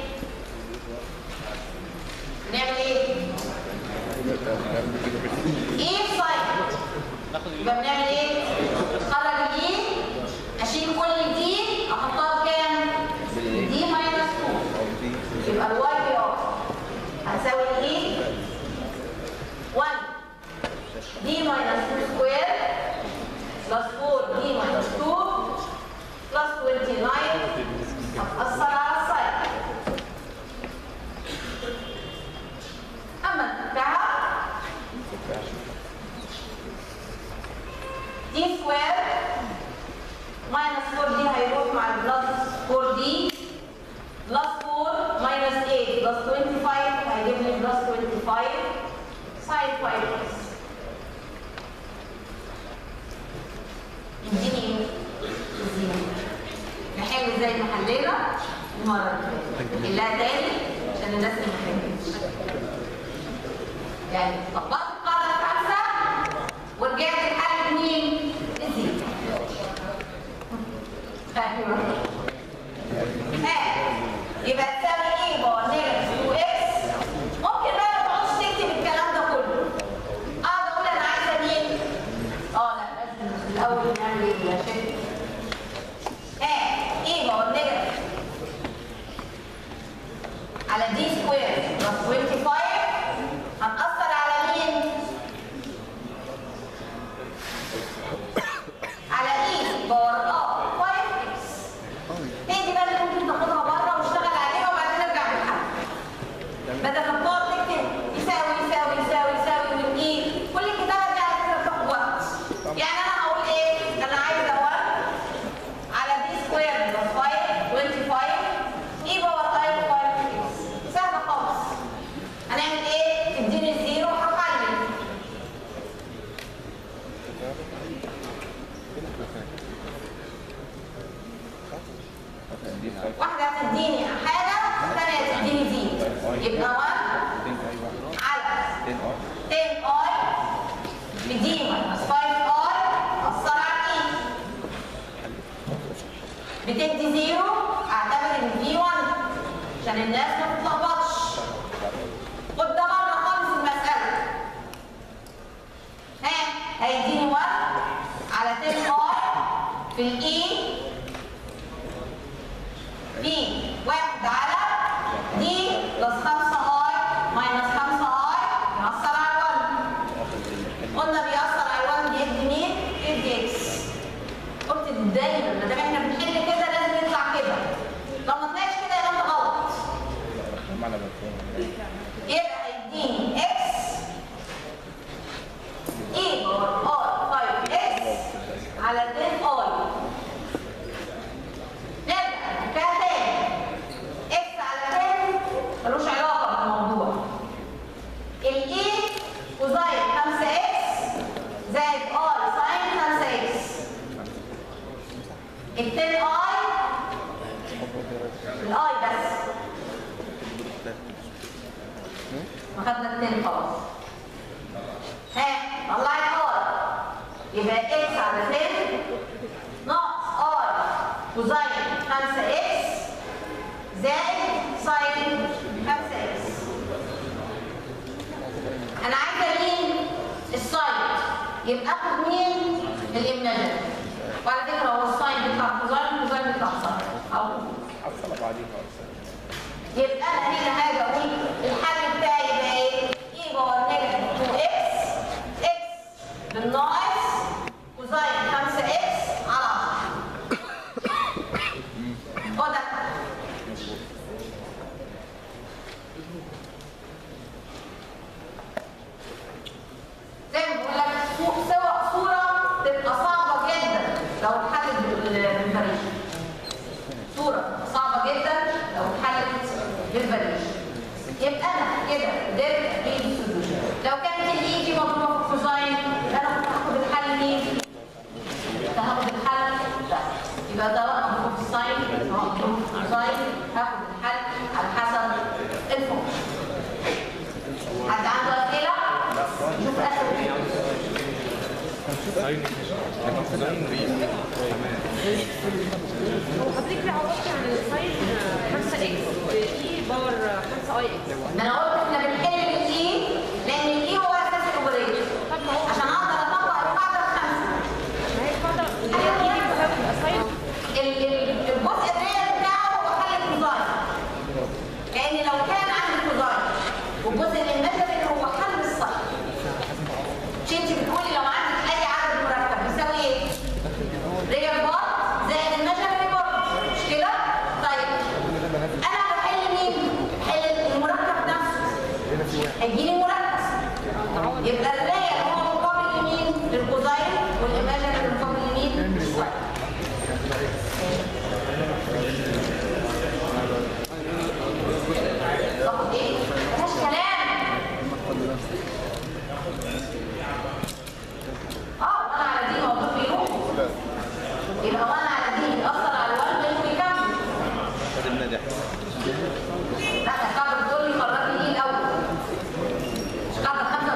نعمل ايه؟ ايه ساين يبقى بنعمل ايه؟ خرج دي اشيل كل دي احطها بكام؟ دي ماينس 2 يبقى الواي بي ار هتساوي ايه؟ 1 دي ماينس 2 سكوير بلس 4 دي ماينس 2 بلس 29 هتأثر على الساين أما التكعب دي سكوير ماينس 4 دي هيروح مع البلس 4 دي بلس 4 ماينس 8 بلس 25 هيجيب لي بلس 25 ساين 5 اديني زيرو نحل زي ما حلينا المره اللي فاتت نحلها تاني عشان الناس اللي ما فهمتش يعني طبقت القاعده الخامسه ورجعت لحل مين؟ الزيرو ايوه ها يبقى تساوي ايه باور نيجاتيف 2 اكس ممكن بقى ما تقعدش تكتب الكلام ده كله اقعد اقول انا عايزه مين؟ اه لا لازم الاول نعمل ايه يا شيخ؟ ها ايه باور نيجاتيف على دي سكوير بلس 25 هنأثر على مين؟ على ايه باور اه 5 اكس هي دي بقى اللي ممكن تاخدها بره واشتغل عليها وبعدين ارجع للحل بدل ما تقعد تكتب يساوي يساوي يساوي يساوي من ايه كل الكتابه دي على فكره بتاخد وقت يعني انا هقول ايه انا عايزه 1 على دي سكوير بلس 5 25 ايه باور 5 5 سهله خالص هنعمل ايه تديني الزيرو هحلل واحده هتديني حاجه والثانيه هتديني زيرو يبقى 1 على 10 اي بدي ماينس 5 اي اثر على اي بتدي زيرو اعتبر ان في 1 عشان الناس ما تتلخبطش خد ده بره خالص المساله ها هيديني 1 على 10 اي في الاي في واحد على دي بلس 5 اي ماينس 5 اي يأثر على 1 قلنا بيأثر على 1 بيدي مين؟ بيدي اكس قلت دايما ما دام احنا بنحل كده لازم يطلع كده لو ما طلعش كده يبقى انت غلط يبقى هيديني اكس اي باور ار 5 اكس على 10 اي نرجع فيها تاني اكس على 10 ملوش علاقه بالموضوع الاي كوزاين 5 اكس زائد ار ساين 5 اكس ال 10 اي الاي بس ما خدنا التاني خلاص ها طلعي ار يبقى اكس على 10 ناقص ار كوزاين 5 اكس زائد ساين 5 اكس انا عايزه مين الساين يبقى اخد مين الايماجن وعلى فكره هو الساين بيطلع كوزاين والكوزاين بيطلع ساين او يبقى انا هنا هاجي اقول الحل بتاعي يبقى ايه؟ اي باور نيجاتيف 2 اكس اكس بالناقص كوزاين 5 اكس على 10 هو ده زي ما بقول لك سو- سوى صوره تبقى صعبه جدا لو اتحلت بالفاريشن صوره صعبه جدا لو اتحلت بالفاريشن يبقى انا كده قدرت اجيب السوليوشن لو كانت الاي دي مضروبه في الكوزاين يبقى انا كنت هاخد الحل مين؟ كنت هاخد الحل ده يبقى ده مضروب في الساين مضروب في الكوزاين هاخد الحل على حسب الفونكشن حد عنده اسئله؟ شوف اخر هو حضرتك ليه عوضتي عن الساين 5 اكس باي باور 5 اي اكس ما انا قلت احنا بنحل الاي لان الاي هو اساس الاوبريشن طب ما هو عشان اقدر اطبق القاعده الخامسه ما هي القاعده اللي هي اي دي بتساوي تبقى ساين ال- ال- الجزء الريال بتاعه هو حل الكوزاين لان لو كان عندي الكوزاين والجزء الايماجينري هو حل الساين مش انت بتقولي لو عندك اي عدد مركب بيساوي ايه؟ ريال بار زائد الايماجينري بار مش كده؟ طيب انا بحل مين؟ بحل المركب نفسه هيجيلي مركب يبقى الريال هو مقابل يمين للكوزاين والايماجينري مقابل يمين للساين طب ايه؟ مفيهاش كلام اه وانا على دي موضوع بيروح يبقى وانا على دي بيأثر على الوالد انه يكمل خدمنا دي لا ده قاعدة بتقول لي خرجني ايه الاول مش قاعدة خمسة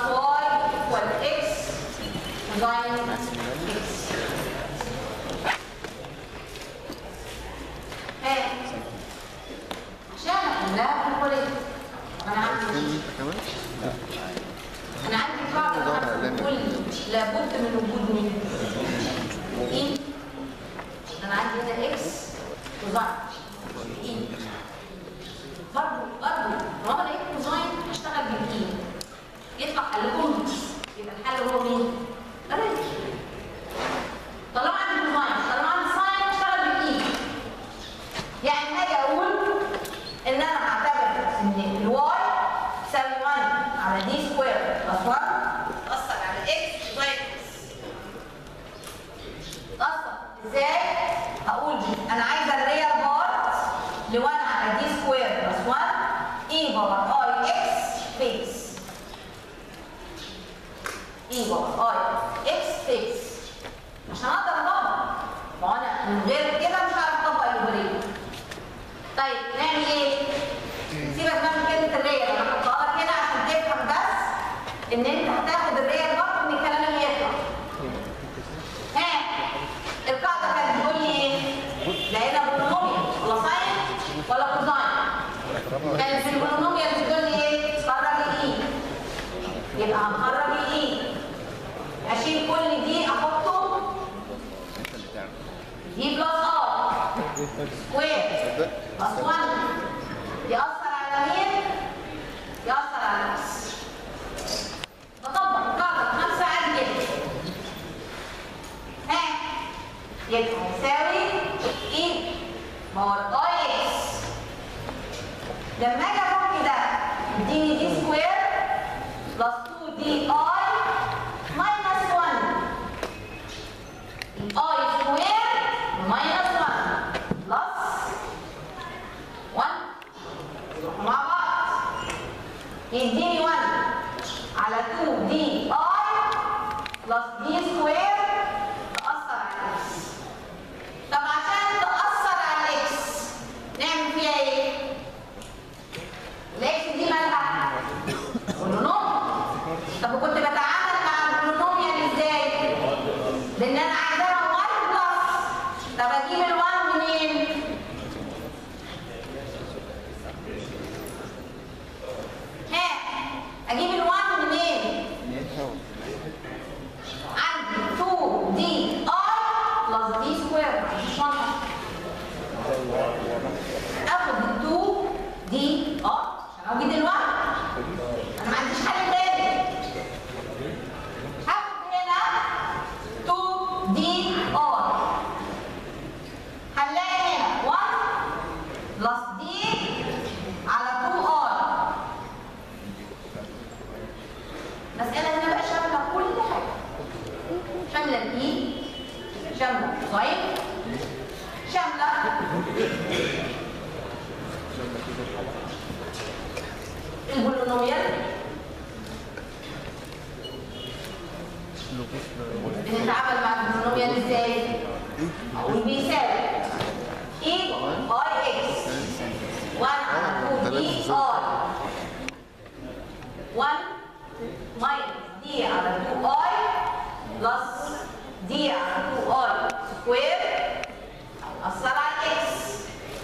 واي ايكوال اكس كوزاين اكس ها عشان احلها بالكوليكت انا عندي فين انت كمان؟ انا عندي قاعده بتقول لابد من وجود مين؟ ايه؟ انا عندي هنا اكس كوزاين ايه؟ برضه برضه طالما لقيت كوزاين هشتغل بالاي يطلع حل كونفكس يبقى الحل هو مين؟ الريت طالما عندي كوزاين طالما عندي ساين هشتغل بالاي يعني هاجي اقول ان انا هعتبر ان الواي تساوي 1 على دي سكوير بلس 1 تأثر على اكس زائد اكس تأثر ازاي؟ هقول دي انا عايزه الريال بارت ل 1 على دي سكوير بلس 1 اي باور اي اكس فيكس اي باور اي اكس فيكس عشان اقدر اطبق ما هو انا من غير كده مش هعرف اطبق الاوبريتور طيب نعمل ايه؟ سيبك بقى من كلمه الريال انا هحطها لك هنا عشان تفهم بس ان انت هتاخد الريال برضه من الكلام اللي يطلع. ها القاعده كانت بتقول لي ايه؟ لقينا بولينوميال ولا ساين ولا كوزاين؟ كانت في البولينوميال بتقول لي ايه؟ خرج الاي يبقى هنخرج الاي اشيل كل دي احطه دي بلس ار سكوير بلس 1 يأثر على مين؟ يأثر على نفس بطبق القاعدة خمسة عادي جدا ها يبقى هيساوي اي باور اي اكس لما اجي افك ده يديني دي سكوير بلس 2 دي اي ماينس 1 اي سكوير ماينس 1 بلس 1 يروحوا مع بعض يديني 1 على 2 دي اي بلس دي سكوير تأثر على الاكس طب عشان تأثر على الاكس نعمل فيها ايه؟ الاكس دي مالها؟ بولينوم طب وكنت بتعامل مع البولينوميال ازاي؟ بان انا عايزاها 1 بلس طب اجيب ال 1 منين؟ ها اجيب ال 1 منين؟ عندي 2 دي ار بلس دي سكوير مش واضحه اخد ال 2 دي ار عشان اوجد ال 1 انا ما عنديش حل تاني هاخد هنا 2 دي ار هنلاقي هنا 1 بلس دي على 2 ار مسألة هنا بقى شاملة كل حاجة شاملة الاي شاملة الصيد شاملة البولينوميال بنتعامل مع البولينوميال ازاي؟ اقول بيساوي اي باي اكس 1 على 2 دي ار 1 minus d على 2i plus d على 2i square هيأثر على الاكس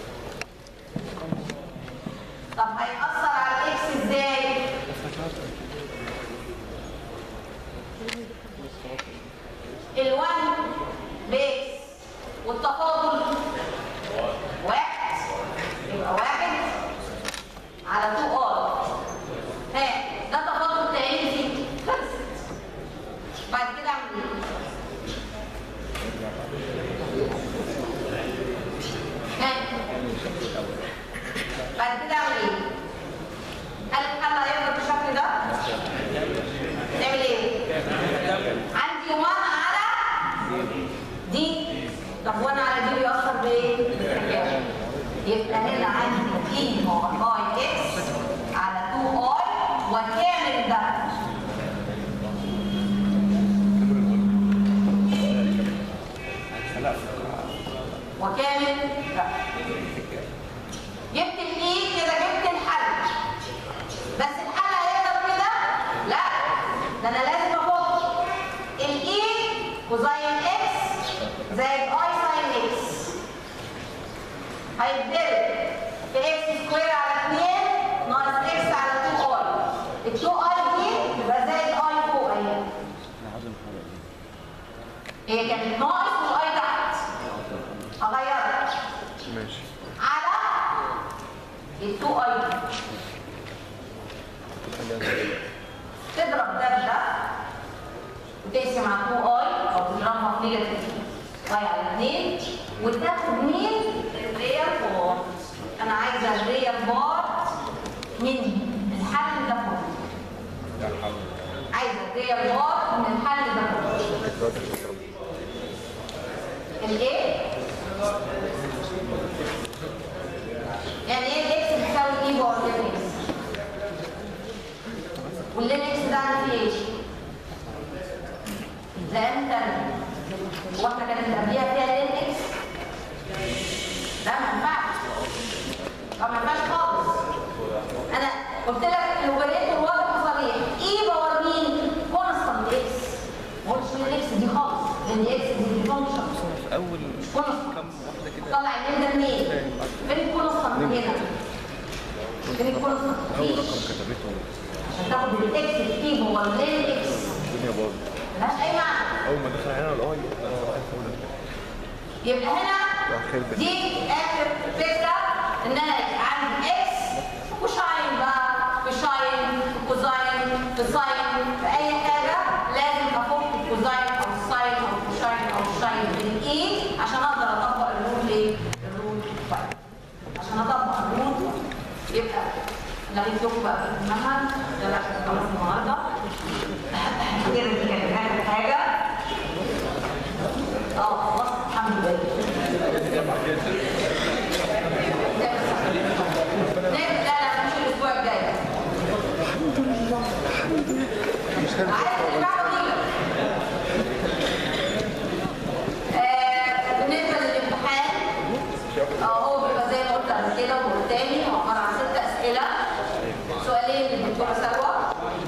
طب هيأثر على الاكس ازاي؟ ال1 باكس والتفاضل واحد يبقى واحد على 2 ار ها ده تفاضل تهيئي خلصت بعد كده اعمل ايه؟ ها بعد كده اعمل ايه؟ هل الحل هيفضل بالشكل ده؟ نعمل ايه؟ عندي 1 على دي طب 1 على دي بيأثر بايه؟ يبقى هنا عندي اي باور اي اكس على 2 اي وكامل ده وكامل ده جبت الاي كده جبت الحل بس الحل هيقدر كده؟ لا ده انا لازم افك الاي كوزاين اكس زائد اي ساين اكس هيتضرب في اكس سكوير على 2 ناقص اكس على 2 اي ال 2 اي دي يبقى زائد اي فوق اهي هي كانت ناقص والاي تحت اغيرها ماشي على ال 2 اي تضرب ده بده وتقسم على 2 اي او تضربها في نيجاتيف اي على 2 وتاخد مين الريال بارت انا عايزه الريال بارت من الحل ده كله عايزه الريال بارت من الحل ده كله الايه يعني ايه الاكس بتساوي ايه باور ليميكس والليميكس ده عندي فيه ايه لان تاني واحنا كانت قبليها فيها ليميكس لا ما ينفعش لا ما ينفعش خالص انا قلت لك الاوبريتور واضح وصريح ايه باور مين كونستانت اكس ما قلتش مين الاكس دي خالص لان دي اكس دي فانكشن في اول كونستانت كم واحده كده طلع الليل ده منين؟ فين الكونستانت هنا؟ فين الكونستانت؟ اول مفيش. رقم كتبته عشان تاخد الاكس فيه هو الليل اكس الدنيا باظت ملهاش اي معنى اول ما دخل علينا الاي يبقى هنا خربت. دي اخر فكره ان انا يبقى عندي اكس وشاين بقى في شاين في كوزاين في ساين في اي حاجه لازم افك الكوزاين او الساين او الكوشاين او الشاين بالاي عشان اقدر اطبق الرول ايه؟ الرول فايف عشان اطبق الرول يبقى لغيت لكم بقى في المنهج ده لا خلاص النهارده كده دي كانت اخر حاجه اه خلاص الحمد لله لا لا مش الاسبوع الجاي عايز ترجع له بالنسبه للامتحان اه هو بيبقى زي ما قلت قبل كده وقلت تاني هو عباره عن ست اسئله سؤالين للدكتوره سلوى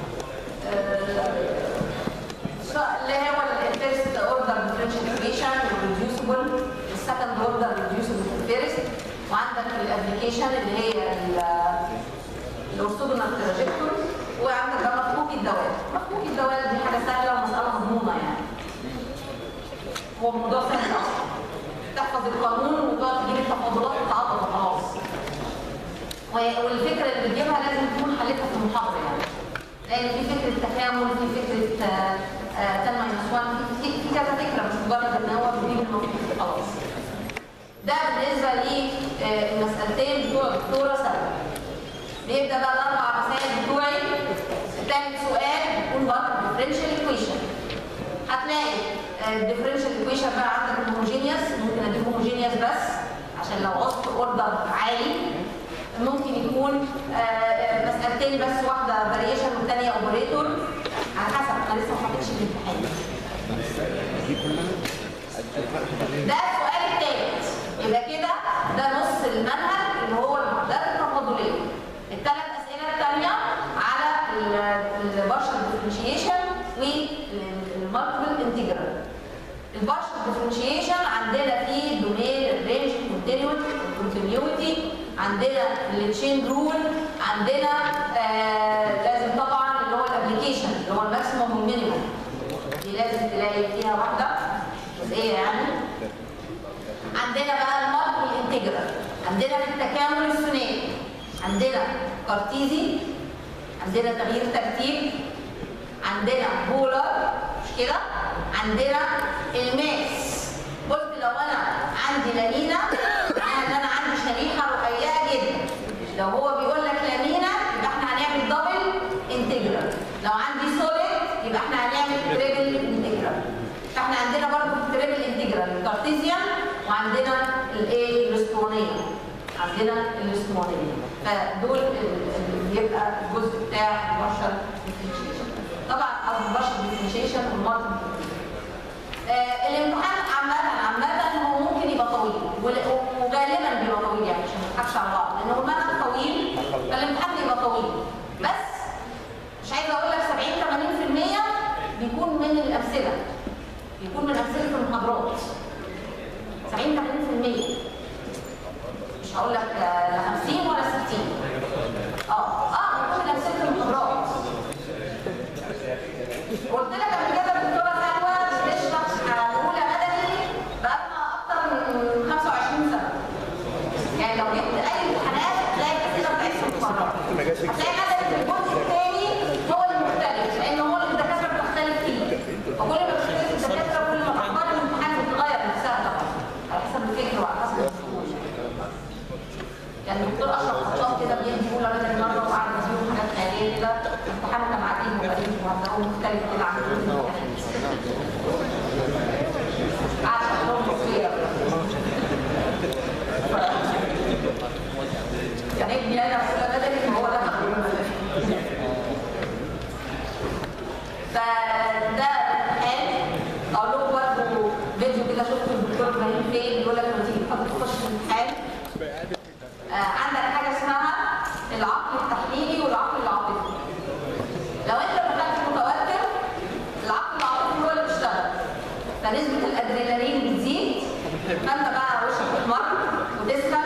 السؤال اللي هو الفيرست اوردر ديفرنشيشن والريديوسبل السكند اوردر ريديوسبل فيرست وعندك الابلكيشن اللي هي الاورثوجونال تراجكتور وعندك بقى مفكوك الدوال مفكوك الدوال دي حاجه سهله ومساله مضمونه يعني هو الموضوع سهل اصلا تحفظ القانون وتقعد تجيب التفاضلات وتعوض وخلاص و- والفكره اللي بتجيبها لازم تكون حلتها في المحاضره يعني لان في فكره تكامل في فكره آه، آه، تن ماينس 1 في في- في كذا فكره مش مجرد ان هو بيجيب المفروض خلاص ده بالنسبه للمسالتين بتوع الدكتوره سلمى نبدا بقى الاربع مسائل بتوعي تاني سؤال بيكون برضه ديفرنشال ايكويشن هتلاقي الديفرنشال ايكويشن بقى عندك هوموجينيوس ممكن اديك هوموجينيوس بس عشان لو عوزت اوردر عالي ممكن يكون آه، آه، مسألتين بس واحده فاريشن والثانيه اوبريتور على حسب انا لسه ما حطيتش الامتحان ده السؤال الثالث يبقى كده ده نص المنهج اللي هو المعادلات التفاضليه الثلاث اسئله الثانيه على البارشل ديفرنشيشن والمالتيبل انتجرال البارشل ديفرنشيشن عندنا فيه دومين الرينج كونتينيوتي عندنا التشين رول عندنا آه لازم طبعا اللي هو الابلكيشن اللي هو الماكسيموم والمينيموم دي لازم تلاقي فيها واحده جزئيه يعني عندنا بقى المالتي انتجرال عندنا في التكامل الثنائي عندنا كارتيزي عندنا تغيير ترتيب عندنا بولر مش كده عندنا الماس قلت لو انا عندي لامينا معناها ان انا عندي شريحه رقيقه جدا لو هو بيقول لك لامينا يبقى احنا هنعمل دبل انتجرال لو عندي سوليد يبقى احنا هنعمل تريبل انتجرال فاحنا عندنا برضه التريبل انتجرال الكارتيزيان وعندنا الايه الاسطوانيه عندنا الاسطوانيه فدول اللي بيبقى الجزء بتاع البشر ديفرنشيشن طبعا او البشر ديفرنشيشن والمالتي آه الامتحان عامة عامة هو ممكن يبقى طويل ول- وغالبا بيبقى طويل يعني عشان ما نضحكش على بعض لان هو المنهج طويل فالامتحان بيبقى طويل بس مش عايزه اقول لك 70 80% الامثله يكون من امثله المحاضرات 70 80% مش هقول لك آه، لا 50 ولا 60 اه اه يكون من امثله المحاضرات قلت لك قبل كده الدكتوره سلوى بتشرح اولى مدني بقالنا اكتر من 25 سنه يعني لو جبت اي امتحانات هتلاقي الاسئله بتاعتهم مكرره هتلاقي مدني في الجزء الثاني هو المختلف لان هو اللي الدكاتره بتختلف فيه وكل ما بتختلف الدكاتره كل ما افكار الامتحان بتتغير نفسها طبعا على حسب الفكر وعلى حسب الفصول. يعني الدكتور اشرف خطاب كده بيدي اولى مدني مره وقعد يديهم حاجات خياليه كده امتحانه كان عادي وغريب وهتلاقوه مختلف كده عن كل الامتحانات قعد شغلهم كتير يعني ابني انا اولى مدني هو ده فده الامتحان اقول لكم برضه فيديو كده شفته الدكتور ابراهيم فين بيقول لك لما تيجي تحط تخش الامتحان آه، عندك حاجه اسمها العقل التحليلي والعقل العاطفي لو انت دخلت متوتر العقل العاطفي هو اللي بيشتغل فنسبه الادرينالين بتزيد فانت بقى وشك بتمر وتسخن